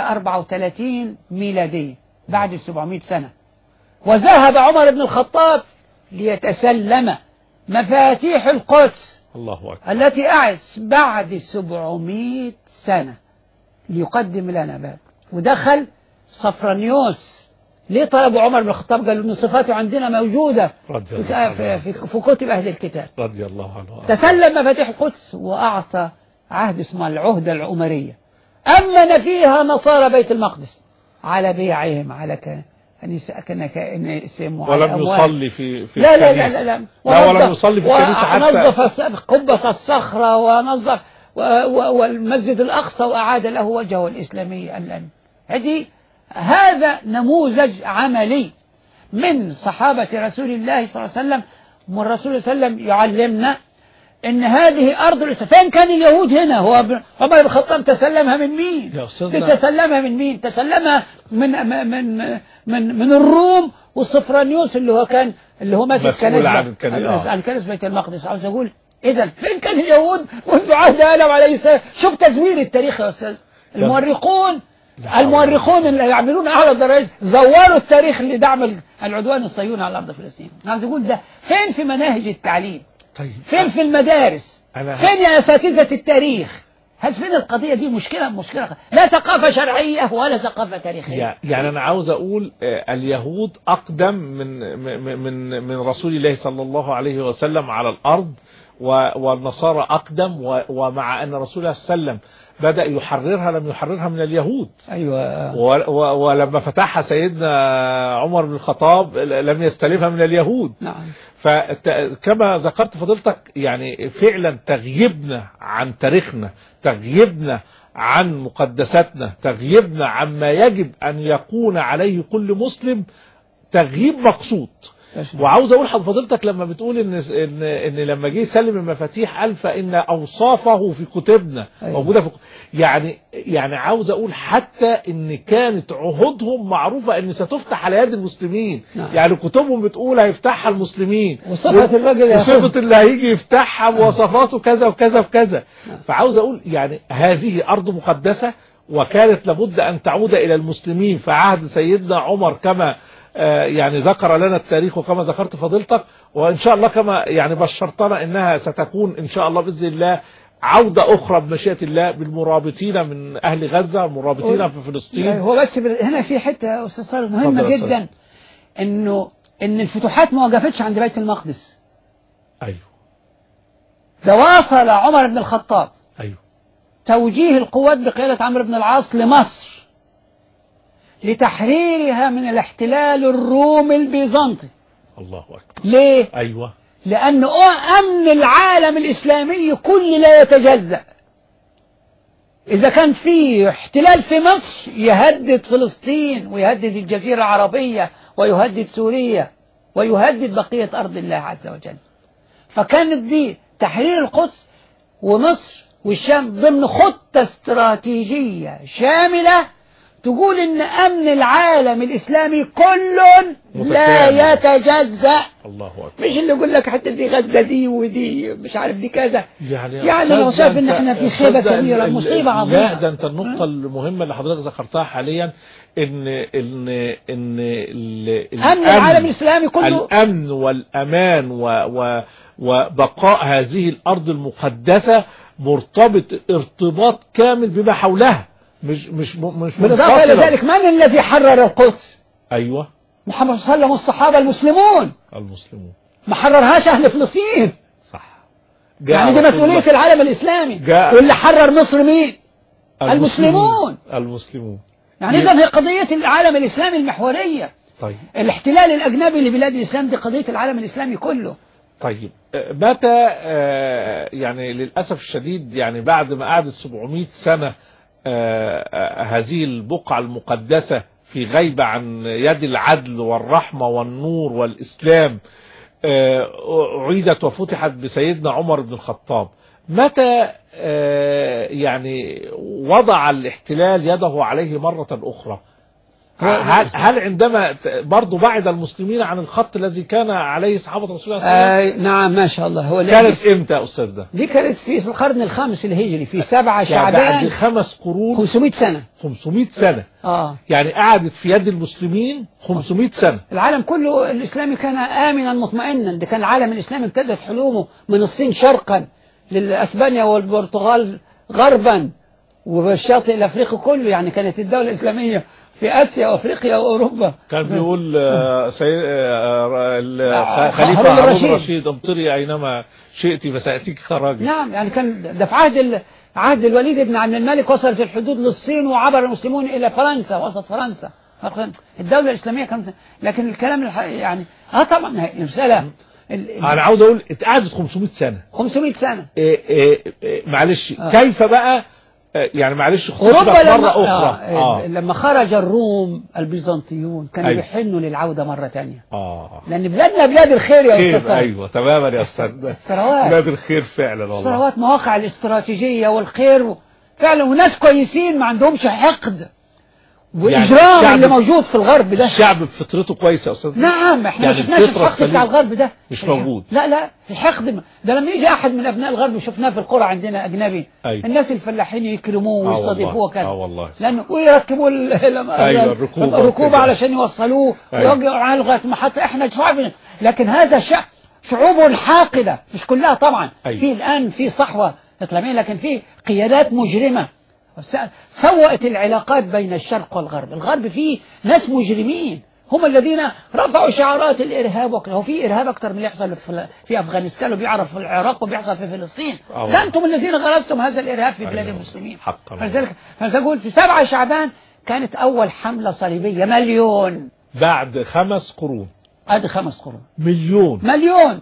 634 ميلادية بعد 700 سنة وذهب عمر بن الخطاب ليتسلم مفاتيح القدس الله أكبر التي أعد بعد 700 سنة ليقدم لنا باب ودخل صفرانيوس ليه طلبوا عمر بن الخطاب قالوا ان صفاته عندنا موجودة رضي في, الله عنه في, في, في كتب أهل الكتاب رضي الله عنه وارضاه. تسلم مفاتيح القدس وأعطى عهد اسمه العهدة العمرية أمن فيها نصارى بيت المقدس على بيعهم على ك... كنيسة كان كنيسهم وعلى ولم أموال. يصلي في في لا لا لا الكنيسة. لا لا, لا ولم ونظف- يصلي في الكنيسة حتى ونظف الس- قبة الصخرة ونظف و- و- والمسجد الأقصى وأعاد له وجهه الإسلامي الآن هذه هذا نموذج عملي من صحابة رسول الله صلى الله عليه وسلم والرسول صلى الله عليه وسلم يعلمنا ان هذه ارض الاسلام فين كان اليهود هنا هو ابن- عمر بن الخطاب تسلمها من مين يا أستاذنا. تسلمها من مين تسلمها من من من من الروم والصفرانيوس اللي هو كان اللي هو ماسك مسؤول كنيسة عن الكنيسة. عن كنيسة بيت المقدس عاوز اقول اذا فين كان اليهود منذ عهد ادم عليه السلام شوف تزوير التاريخ يا استاذ المؤرخون المؤرخون اللي يعملون اعلى الدرجات زوروا التاريخ لدعم العدوان الصهيوني على ارض فلسطين عايز اقول ده فين في مناهج التعليم طيب فين في المدارس أنا فين يا اساتذه التاريخ هل فين القضيه دي مشكله مشكله لا ثقافه شرعيه ولا ثقافه تاريخيه يع- يعني انا عاوز اقول آه، اليهود اقدم من من من من رسول الله صلى الله عليه وسلم على الارض و- والنصارى اقدم و- ومع ان رسول الله صلى الله عليه وسلم بدا يحررها لم يحررها من اليهود ايوه و- و- ولما فتحها سيدنا عمر بن الخطاب لم يستلفها من اليهود نعم فكما ذكرت فضيلتك يعني فعلا تغيبنا عن تاريخنا تغيبنا عن مقدساتنا تغيبنا عما يجب أن يكون عليه كل مسلم تغييب مقصود وعاوز اقول لفضيلتك لما بتقول ان ان ان لما جه يسلم المفاتيح قال فان اوصافه في كتبنا أيوة. موجوده في يعني يعني عاوز اقول حتى ان كانت عهودهم معروفه ان ستفتح على يد المسلمين نعم. يعني كتبهم بتقول هيفتحها المسلمين وصفة الراجل يا أخوي. وصفه اللي هيجي يفتحها مواصفاته كذا وكذا وكذا فعاوز اقول يعني هذه ارض مقدسه وكانت لابد ان تعود الى المسلمين في عهد سيدنا عمر كما آه، يعني ذكر لنا التاريخ وكما ذكرت فضيلتك وان شاء الله كما يعني بشرتنا انها ستكون ان شاء الله باذن الله عودة أخرى بمشيئة الله بالمرابطين من أهل غزة المرابطين في فلسطين هو بس بال- هنا في حته يا استاذ طارق اتفضل مهمه يا أستاذ. جدا انه ان الفتوحات ما وقفتش عند بيت المقدس أيوه ده واصل عمر بن الخطاب أيوه توجيه القوات بقيادة عمرو بن العاص لمصر لتحريرها من الاحتلال الرومي البيزنطي الله أكبر ليه؟ أيوه لأن أمن العالم الإسلامي كل لا يتجزأ إذا كان في احتلال في مصر يهدد فلسطين ويهدد الجزيرة العربية ويهدد سوريا ويهدد بقية أرض الله عز وجل فكانت دي تحرير القدس ومصر والشام ضمن خطة استراتيجية شاملة تقول ان امن العالم الاسلامي كل لا متكامل. يتجزأ الله أكبر مش اللي يقول لك حتى دي غزة دي ودي مش عارف دي كذا يعني يعني لو أستاذ شاف إن أنت- إحنا في خيبة أستاذ كبيرة، ال- ال- مصيبة لا عظيمة. ده أنت النقطة المهمة اللي حضرتك ذكرتها حاليا إن إن إن ال- امن العالم الاسلامي كله الأمن والأمان و و وبقاء هذه الأرض المقدسة مرتبط ارتباط كامل بما حولها مش مش مش بالاضافه الى منفصلة. ذلك من الذي حرر القدس؟ أيوه محمد صلى الله عليه وسلم والصحابه المسلمون المسلمون ما حررهاش اهل فلسطين صح يعني دي رسول مسؤوليه الله- العالم الاسلامي جاء- واللي حرر مصر مين؟ المسلمون. المسلمون يعني اذا هي قضيه العالم الاسلامي المحوريه طيب الاحتلال الاجنبي لبلاد الاسلام دي قضيه العالم الاسلامي كله طيب آه، متى آه، يعني للأسف الشديد يعني بعد ما قعدت 700 سنة آه، آه، هذه البقعة المقدسة في غيبة عن يد العدل والرحمة والنور والإسلام آه، أعيدت وفتحت بسيدنا عمر بن الخطاب متى آه، يعني وضع الاحتلال يده عليه مرة أخرى هل, هل عندما ت- برضو بعد المسلمين عن الخط الذي كان عليه صحابة رسول الله صلى الله عليه وسلم آه نعم ما شاء الله هو كانت امتى يا استاذ ده دي كانت في القرن الخامس الهجري في سبعة يعني بعد شعبان خمس قرون 500 سنة 500 سنة اه يعني قعدت في يد المسلمين 500 سنة العالم كله الإسلامي كان آمنا مطمئنا ده كان العالم الإسلامي امتدت حلومه من الصين شرقا لأسبانيا والبرتغال غربا والشاطئ الأفريقي كله يعني كانت الدولة الإسلامية في آسيا وأفريقيا وأوروبا كان بيقول آه، سي... آه، ال- آه، خليفة هارون هارون الرشيد. الرشيد امطري أينما شئت فسأتيك خراجي نعم يعني كان ده في عهد ال... عهد الوليد بن عبد الملك وصلت الحدود للصين وعبر المسلمون إلى فرنسا وسط فرنسا الدولة الإسلامية كانت لكن الكلام الح... يعني اه طبعا هي المسألة ال... ال- أنا عاوز أقول اتقعدت 500 سنة 500 سنة إيه إيه إيه معلش آه. كيف بقى آه، يعني معلش أوروبا خطبت لما مرة أخرى آه. آه. لما خرج الروم البيزنطيون كانوا أيوة. يحنوا للعودة مرة تانية آه لأن بلادنا بلاد الخير يا أستاذ خير طارق. أيوه تماما يا أستاذ الثروات. بلاد الخير فعلا والله ثروات مواقع الاستراتيجية والخير و... فعلا وناس كويسين ما عندهمش حقد واجرام الشعب- اللي موجود في الغرب ده الشعب بفطرته كويسه يا استاذ نعم احنا يعني ما شفناش الفطرة الحقد بتاع السليمة الغرب ده مش موجود. لا لا الحقد م- ده لما يجي احد من ابناء الغرب شفناه في القرى عندنا اجنبي أيوة. الناس الفلاحين يكرموه آه ويستضيفوه والله. كذا آه والله. لانه ويركبوا ال- لما- أيوة، ال- الركوبة الركوبه وكده. علشان يوصلوه أيوة. ويوجهوا معاه لغايه محطه احنا شعب لكن هذا شعب شعوب حاقده مش كلها طبعا أيوة. في الان في صحوه اسلاميه لكن في قيادات مجرمه س- سوأت العلاقات بين الشرق والغرب الغرب فيه ناس مجرمين هم الذين رفعوا شعارات الإرهاب وكذا هو في إرهاب أكتر من اللي يحصل في, في أفغانستان وبيعرف في العراق وبيحصل في فلسطين آه. ده أنتم الذين غرستم هذا الإرهاب في بلاد أيوة. المسلمين حقا. فلذلك فلذلك أقول في سبعة شعبان كانت أول حملة صليبية مليون بعد خمس قرون هذه خمس قرون مليون مليون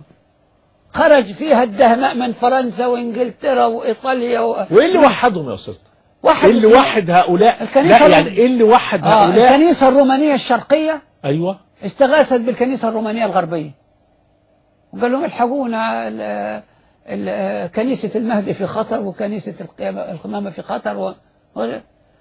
خرج فيها الدهماء من فرنسا وانجلترا وايطاليا و... وايه اللي وحدهم يا استاذ واحد ايه اللي وحد هؤلاء الكنيسة لا يعني الروم- ايه اللي وحد آه هؤلاء الكنيسة الرومانية الشرقية ايوه استغاثت بالكنيسة الرومانية الغربية وقال لهم الحقونا ال- ال- كنيسة المهدي في خطر وكنيسة القيامة القمامة في خطر و... و-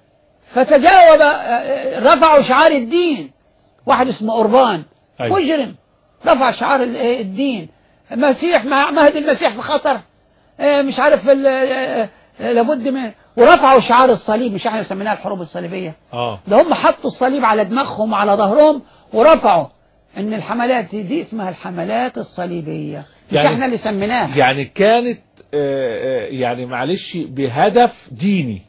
فتجاوب رفعوا شعار الدين واحد اسمه أوربان أيوة. مجرم رفع شعار ال- الدين مسيح مع مهدي المسيح في خطر آه، مش عارف ال- آه، آه، لابد من ورفعوا شعار الصليب مش احنا سميناها الحروب الصليبية اه ده هم حطوا الصليب على دماغهم وعلى ظهرهم ورفعوا ان الحملات دي, دي اسمها الحملات الصليبية مش يعني- احنا اللي سميناها يعني كانت آه، آه، يعني معلش بهدف ديني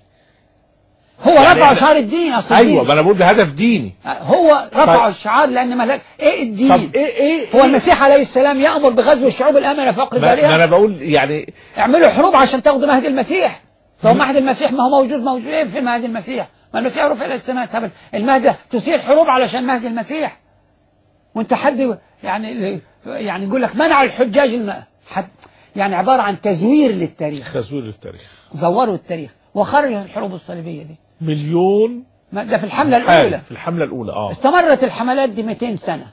هو يعني رفعوا إحنا- شعار الدين اصل ايوه الدين. ما انا بقول بهدف ديني هو رفعوا طيب. الشعار لان ملاك ايه الدين طب ايه ايه هو إيه؟ المسيح عليه السلام يأمر بغزو الشعوب الآمنة فوق ما ما انا ذلك بقول يعني اعملوا حروب عشان تاخدوا مهدي المسيح فهو مهدي المسيح ما هو موجود موجود ايه في مهدي المسيح ما المسيح رفع الى السماء طب المهدي تثير حروب علشان مهدي المسيح وانت حد يعني يعني يقول لك منع الحجاج الم... حد يعني عبارة عن تزوير للتاريخ تزوير التاريخ زوروا التاريخ وخرجوا الحروب الصليبية دي مليون ما- ده في الحملة حال الأولى في الحملة الأولى اه استمرت الحملات دي 200 سنة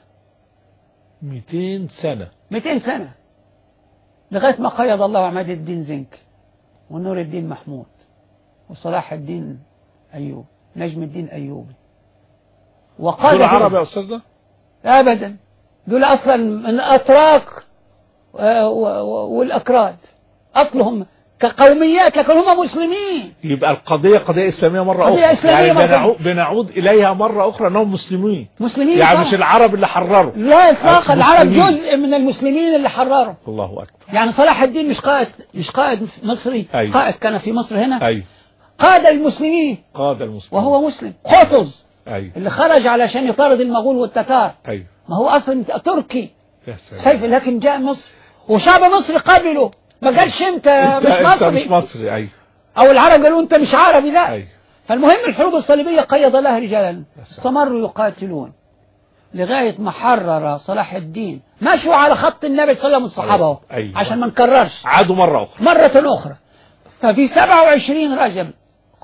200 سنة 200 سنة لغاية ما قيض الله عماد الدين زنك ونور الدين محمود وصلاح الدين أيوب نجم الدين أيوبي وقال دول عرب يا أستاذنا أبدا دول أصلا من الأتراك و- و- والأكراد أصلهم كقوميات لكن هم مسلمين يبقى القضية قضية إسلامية مرة قضية أخرى إسلامية يعني مرة بنعود, بنعود إليها مرة أخرى أنهم مسلمين مسلمين يعني طبعا. مش العرب اللي حرروا لا إطلاقا العرب مسلمين. جزء من المسلمين اللي حرروا الله أكبر يعني صلاح الدين مش قائد مش قائد مصري أيوة. قائد كان في مصر هنا أيوه قاد المسلمين قاد المسلمين وهو مسلم قطز أيوه اللي خرج علشان يطارد المغول والتتار أيوه ما هو اصلا تركي يا سلام سيف لكن جاء مصر وشعب مصر قبله ما قالش انت, أنت, مش أنت مصري مش مصري أيوه او العرب قالوا انت مش عربي لا أيوه فالمهم الحروب الصليبية قيض لها رجالا سلام. استمروا يقاتلون لغاية ما حرر صلاح الدين مشوا على خط النبي صلى الله عليه وسلم الصحابة اهو، أيوة. عشان ما نكررش عادوا مرة أخرى مرة أخرى ففي 27 رجب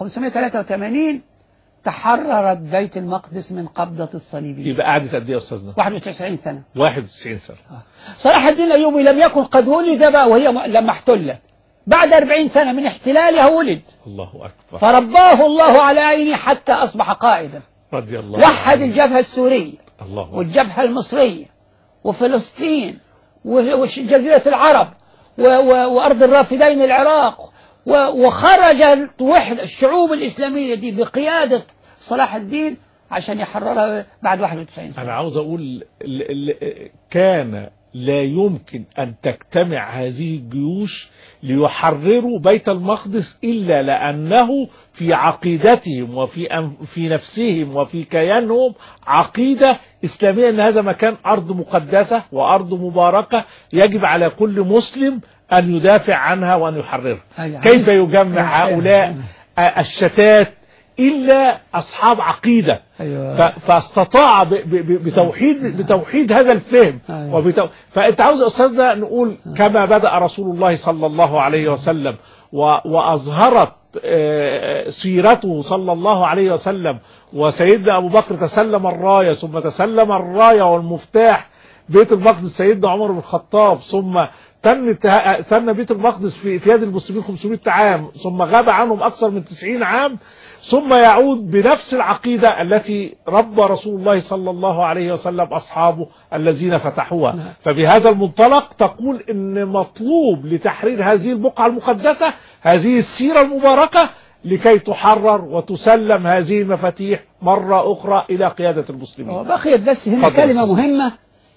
583 تحررت بيت المقدس من قبضة الصليبيين يبقى قعدت قد إيه يا أستاذنا 91 سنة 91 سنة صلاح الدين الأيوبي لم يكن قد ولد بقى وهي م- لما احتل بعد 40 سنة من احتلالها ولد الله أكبر فرباه الله على عينه حتى أصبح قائدا رضي الله وحد عنه. الجبهة السورية الله أكبر والجبهة المصرية وفلسطين و- وجزيرة العرب و- و- وأرض الرافدين العراق و- وخرجت وحدة الشعوب الإسلامية دي بقيادة صلاح الدين عشان يحررها بعد 91 سنة أنا عاوز أقول ال- ال- كان لا يمكن أن تجتمع هذه الجيوش ليحرروا بيت المقدس إلا لأنه في عقيدتهم وفي أن- في نفسهم وفي كيانهم عقيدة إسلامية أن هذا مكان أرض مقدسة وأرض مباركة يجب على كل مسلم أن يدافع عنها وأن يحررها أيوة. كيف يجمع أيوة. هؤلاء الشتات إلا أصحاب عقيدة أيوة. ف- فاستطاع ب- ب- ب- بتوحيد بتوحيد هذا الفهم أيوة. وبتو... فانت عاوز يا استاذنا نقول كما بدا رسول الله صلى الله عليه وسلم و... واظهرت آه، سيرته صلى الله عليه وسلم وسيدنا ابو بكر تسلم الرايه ثم تسلم الرايه والمفتاح بيت المقدس سيدنا عمر بن الخطاب ثم استنى استنى بيت المقدس في في يد المسلمين 500 عام ثم غاب عنهم اكثر من 90 عام ثم يعود بنفس العقيدة التي ربى رسول الله صلى الله عليه وسلم أصحابه الذين فتحوها فبهذا المنطلق تقول إن مطلوب لتحرير هذه البقعة المقدسة هذه السيرة المباركة لكي تحرر وتسلم هذه المفاتيح مرة أخرى إلى قيادة المسلمين بقيت بس هنا اتفضل. كلمة مهمة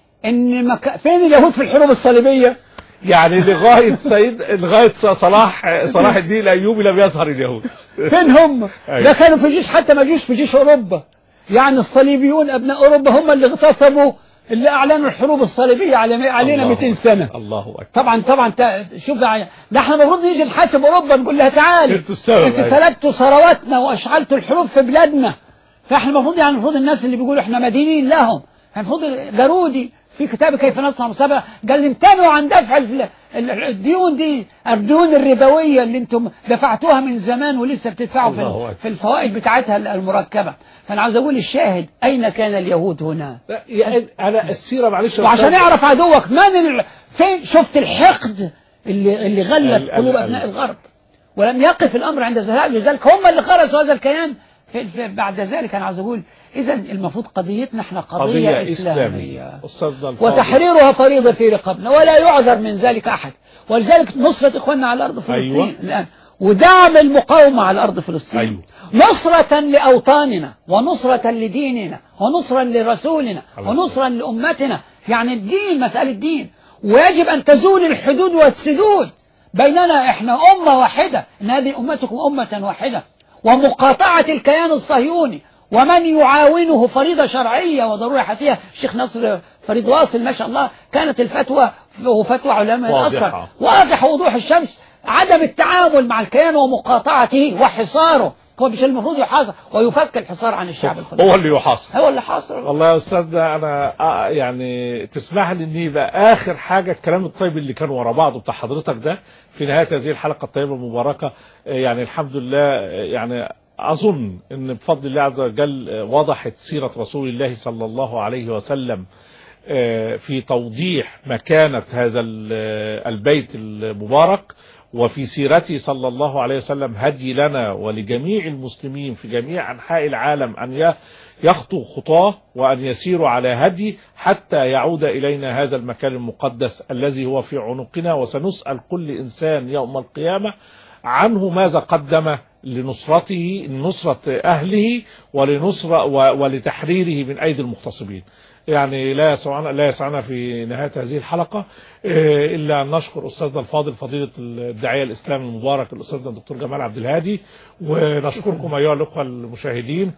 ان مك... فين اليهود في الحروب الصليبية يعني لغاية سيد لغاية صلاح صلاح الدين الأيوبي لم يظهر اليهود فين هم أيوة. ده كانوا في جيش حتى ما جوش في جيش اوروبا يعني الصليبيون ابناء اوروبا هم اللي اغتصبوا اللي اعلنوا الحروب الصليبيه على علينا الله 200 سنه الله أكبر طبعا طبعا تا- شوف ده ده احنا المفروض نيجي نحاسب اوروبا نقول لها تعالي انتوا السبب، انت أيوة. سلبتوا ثرواتنا واشعلتوا الحروب في بلادنا فاحنا المفروض يعني المفروض الناس اللي بيقولوا احنا مدينين لهم المفروض دارودي في كتاب كيف نصنع مسابقه قال امتنعوا عن دفع ال- ال- الديون دي الديون الربويه اللي انتم دفعتوها من زمان ولسه بتدفعوا الله في, أكبر. في الفوائد بتاعتها المركبه فانا عاوز اقول الشاهد اين كان اليهود هنا لا، يا- أنا السيرة معلش يا وعشان أستاذ. يعرف عدوك من ال... فين شفت الحقد اللي اللي غلب ال- قلوب ال- ابناء ال- الغرب ولم يقف الامر عند ذلك لذلك هم اللي خرجوا هذا الكيان في في بعد ذلك انا عاوز اقول اذا المفروض قضيتنا احنا قضيه, قضية اسلاميه إسلامية أستاذنا الفاضل. وتحريرها فريضه في رقابنا ولا يعذر من ذلك احد ولذلك نصره اخواننا على ارض فلسطين أيوة. الان ودعم المقاومه على ارض فلسطين أيوة. نصرة لأوطاننا ونصرة لديننا ونصرة لرسولنا الله ونصرة لأمتنا يعني الدين مسألة دين ويجب أن تزول الحدود والسدود بيننا إحنا أمة واحدة إن هذه أمتكم أمة واحدة ومقاطعة الكيان الصهيوني ومن يعاونه فريضة شرعية وضرورة حتية الشيخ نصر فريد واصل ما شاء الله كانت الفتوى وفتوى علماء واضحة. الأزهر واضح وضوح الشمس عدم التعامل مع الكيان ومقاطعته وحصاره هو مش المفروض يحاصر ويفك الحصار عن الشعب الفلسطيني هو اللي يحاصر هو اللي حاصر والله يا استاذنا انا آه يعني تسمح لي ان يبقى اخر حاجه الكلام الطيب اللي كان ورا بعضه بتاع حضرتك ده في نهايه هذه الحلقه الطيبه المباركه آه، يعني الحمد لله آه، يعني اظن ان بفضل الله عز وجل آه، وضحت سيره رسول الله صلى الله عليه وسلم آه، في توضيح مكانه هذا ال- آه، البيت المبارك وفي سيرته صلى الله عليه وسلم هدي لنا ولجميع المسلمين في جميع أنحاء العالم أن ي- يخطوا خطاه وأن يسيروا على هدي حتى يعود إلينا هذا المكان المقدس الذي هو في عنقنا وسنسأل كل إنسان يوم القيامة عنه ماذا قدم لنصرته نصرة أهله ولنصر و- ولتحريره من أيدي المغتصبين يعني لا يسعنا لا يسعنا في نهاية هذه الحلقة إيه، إلا أن نشكر أستاذنا الفاضل فضيلة الداعية الإسلامي المبارك الأستاذ الدكتور جمال عبد الهادي ونشكركم أيها الأخوة المشاهدين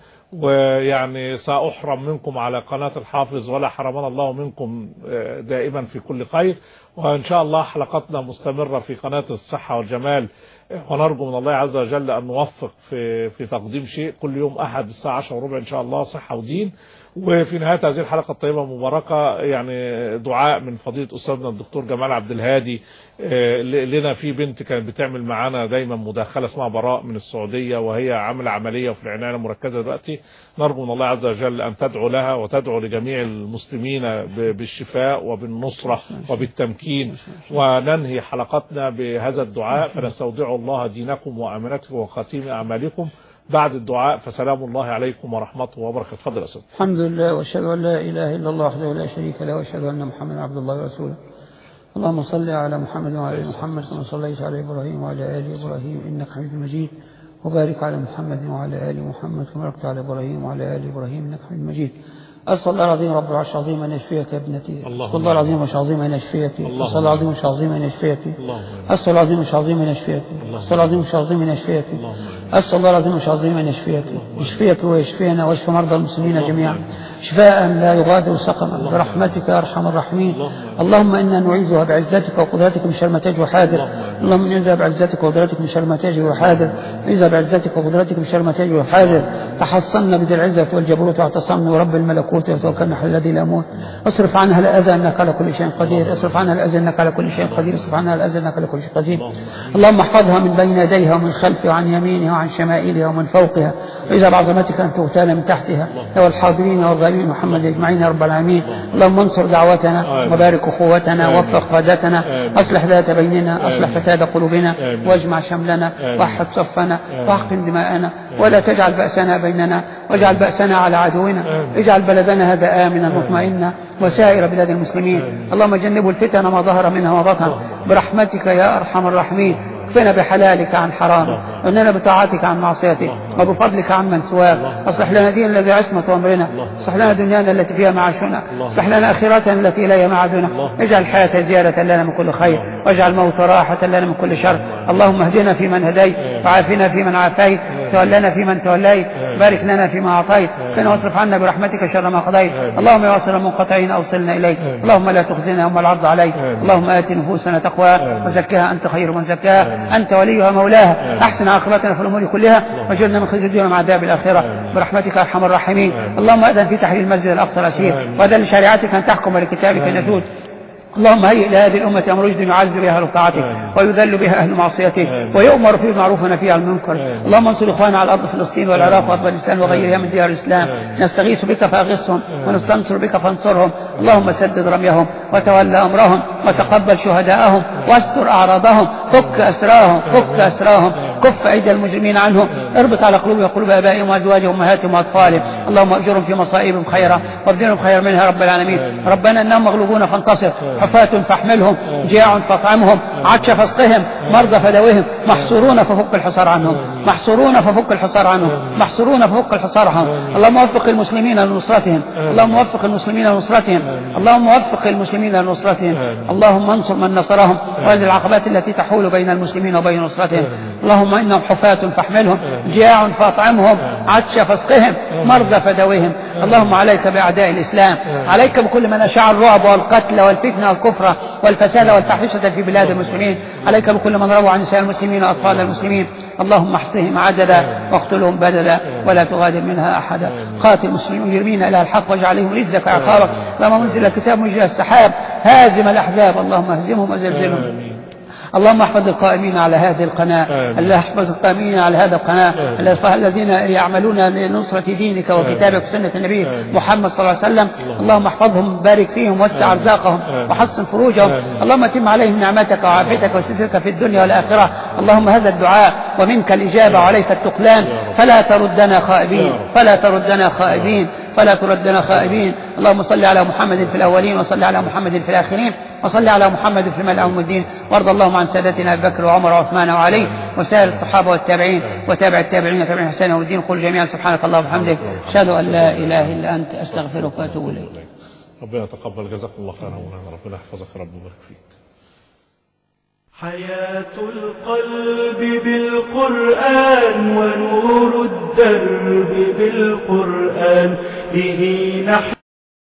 ويعني سأحرم منكم على قناة الحافظ ولا حرمنا الله منكم آه، دائما في كل خير وإن شاء الله حلقاتنا مستمرة في قناة الصحة والجمال آه، ونرجو من الله عز وجل أن نوفق في في تقديم شيء كل يوم أحد الساعة 10 وربع إن شاء الله صحة ودين وفي نهاية هذه الحلقة الطيبة المباركة يعني دعاء من فضيلة أستاذنا الدكتور جمال عبد الهادي آه، ل- لنا في بنت كانت بتعمل معانا دايما مداخلة اسمها براء من السعودية وهي عاملة عملية في العناية المركزة دلوقتي نرجو من الله عز وجل أن تدعو لها وتدعو لجميع المسلمين ب- بالشفاء وبالنصرة وبالتمكين وننهي حلقتنا بهذا الدعاء فنستودع الله دينكم وأمانتكم وخاتم أعمالكم بعد الدعاء فسلام الله عليكم ورحمته وبركاته تفضل يا أستاذ الحمد لله واشهد ان لا اله الا الله وحده لا شريك له واشهد ان محمدا عبد الله ورسوله اللهم صل على محمد وعلى ال محمد كما صليت على ابراهيم وعلى ال ابراهيم انك حميد مجيد وبارك على محمد وعلى ال محمد كما باركت على ابراهيم وعلى ال ابراهيم انك حميد مجيد اسال الله العظيم رب العرش العظيم ان يشفيك يا ابنتي اللهم اسال الله العظيم مش عظيم ان يشفيك اللهم اسال الله العظيم مش عظيم ان يشفيك اللهم اسال الله العظيم مش عظيم ان يشفيك اسال الله العظيم مش عظيم ان يشفيك اسال الله العظيم مش عظيم ان يشفيك يشفيك ويشفينا ويشفي مرضى المسلمين جميعا شفاء لا يغادر سقما برحمتك يا ارحم الراحمين اللهم انا نعيذها بعزتك وقدرتك من شر ما تجوى حاضر اللهم نعيذها بعزتك وقدرتك من شر ما تجوى حاضر نعيذها بعزتك وقدرتك من شر ما تجوى حاضر تحصنا بذي العزة والجبروت واعتصمنا ورب الملكوت وتوكلنا على الذي لا يموت اصرف عنها الاذى انك على كل شيء قدير اصرف عنها الاذى انك على كل شيء قدير اصرف عنها الاذى انك على كل شيء قدير اللهم احفظها من بين يديها ومن خلفها وعن يمينها وعن عن شمائلها ومن فوقها واجعل عظمتك أن تغتال من تحتها والحاضرين والغائبين محمد أجمعين يا رب العالمين اللهم انصر دعوتنا وبارك أخوتنا ووفق قادتنا أصلح ذات بيننا أصلح فساد قلوبنا واجمع شملنا وحد صفنا واحقن دماءنا ولا تجعل بأسنا بيننا واجعل بأسنا على عدونا اجعل بلدنا هذا آمنا مطمئنا وسائر بلاد المسلمين اللهم جنبوا الفتن ما ظهر منها وبطن برحمتك يا أرحم الراحمين اكفنا بحلالك عن حرامك واننا بطاعتك عن معصيتك وبفضلك عن من سواك اصلح لنا ديننا الذي عصمة امرنا اصلح لنا دنيانا التي فيها معاشنا اصلح لنا اخرتنا التي اليها معادنا اجعل الحياة زيادة لنا من كل خير واجعل الموت راحة لنا من كل شر اللهم اهدنا فيمن هديت وعافنا فيمن عافيت تولنا فيمن توليت بارك لنا فيما اعطيت قنا واصرف عنا برحمتك شر ما قضيت اللهم يا واصل المنقطعين اوصلنا اليك اللهم لا تخزنا يوم العرض عليك اللهم ات نفوسنا تقواها وزكها انت خير من زكاها انت وليها مولاها احسن عاقبتنا في الامور كلها واجرنا من خزي الدنيا مع عذاب الاخره برحمتك ارحم الراحمين اللهم اذن في تحرير المسجد الاقصى العسير واذن لشريعتك ان تحكم ولكتابك ان يسود اللهم هيئ لهذه الأمة أمر رشد يعز بها أهل طاعتك ويذل بها أهل معصيتك ويؤمر فيه بالمعروف ونفي عن المنكر اللهم انصر إخواننا على أرض فلسطين والعراق وأفغانستان وغيرها من ديار الإسلام نستغيث بك فأغثهم ونستنصر بك فانصرهم اللهم سدد رميهم وتولى أمرهم وتقبل شهداءهم واستر أعراضهم فك أسراهم فك أسراهم كف أيدي المجرمين عنهم اربط على قلوبهم وقلوب آبائهم وأزواجهم وأمهاتهم وأطفالهم اللهم أجرهم في مصائبهم خيرا وابدلهم خيرا منها رب العالمين ربنا إنهم مغلوبون فانتصر حفاة فاحملهم جياع فاطعمهم عطش فاسقهم مرضى فدوهم محصورون ففك الحصار عنهم محصورون ففك الحصار عنهم محصورون ففك الحصار عنهم اللهم وفق المسلمين لنصرتهم اللهم وفق المسلمين لنصرتهم اللهم وفق المسلمين لنصرتهم اللهم انصر من نصرهم وانزل العقبات التي تحول بين المسلمين وبين نصرتهم اللهم انهم حفاة فاحملهم جياع فاطعمهم عطش فاسقهم مرضى فدوهم اللهم عليك باعداء الاسلام عليك بكل من اشاع الرعب والقتل والفتنه والكفر والفساد والفاحشه في بلاد المسلمين عليك بكل من روى عن نساء المسلمين واطفال المسلمين اللهم احصهم عددا واقتلهم بددا ولا تغادر منها احدا قاتل المجرمين الى الحق واجعلهم رزقك عقابك اللهم انزل الكتاب مجرى السحاب هازم الاحزاب اللهم اهزمهم وزلزلهم اللهم احفظ القائمين على هذه القناة اللهم احفظ القائمين على هذا القناة الذين يعملون لنصرة دينك وكتابك وسنة النبي محمد صلى الله عليه وسلم اللهم احفظهم بارك فيهم وسع ارزاقهم وحسن فروجهم اللهم اتم عليهم نعمتك وعافيتك وسترك في الدنيا والآخرة اللهم هذا الدعاء ومنك الإجابة وعليك التقلان فلا تردنا خائبين فلا تردنا خائبين فلا تردنا خائبين اللهم صل على محمد في الأولين وصل على محمد في الآخرين وصل على محمد في الملأ يوم الدين وارض اللهم عن سادتنا أبي بكر وعمر وعثمان وعلي وسائر الصحابة والتابعين وتابع التابعين وتابعين حسين والدين قل جميعا سبحانك اللهم وبحمدك أشهد أن لا إله إلا أنت أستغفرك وأتوب إليك ربنا يتقبل جزاكم الله خيرا ربنا يحفظك رب ويبارك فيك حياة القلب بالقرآن ونور الدرب بالقرآن به نحن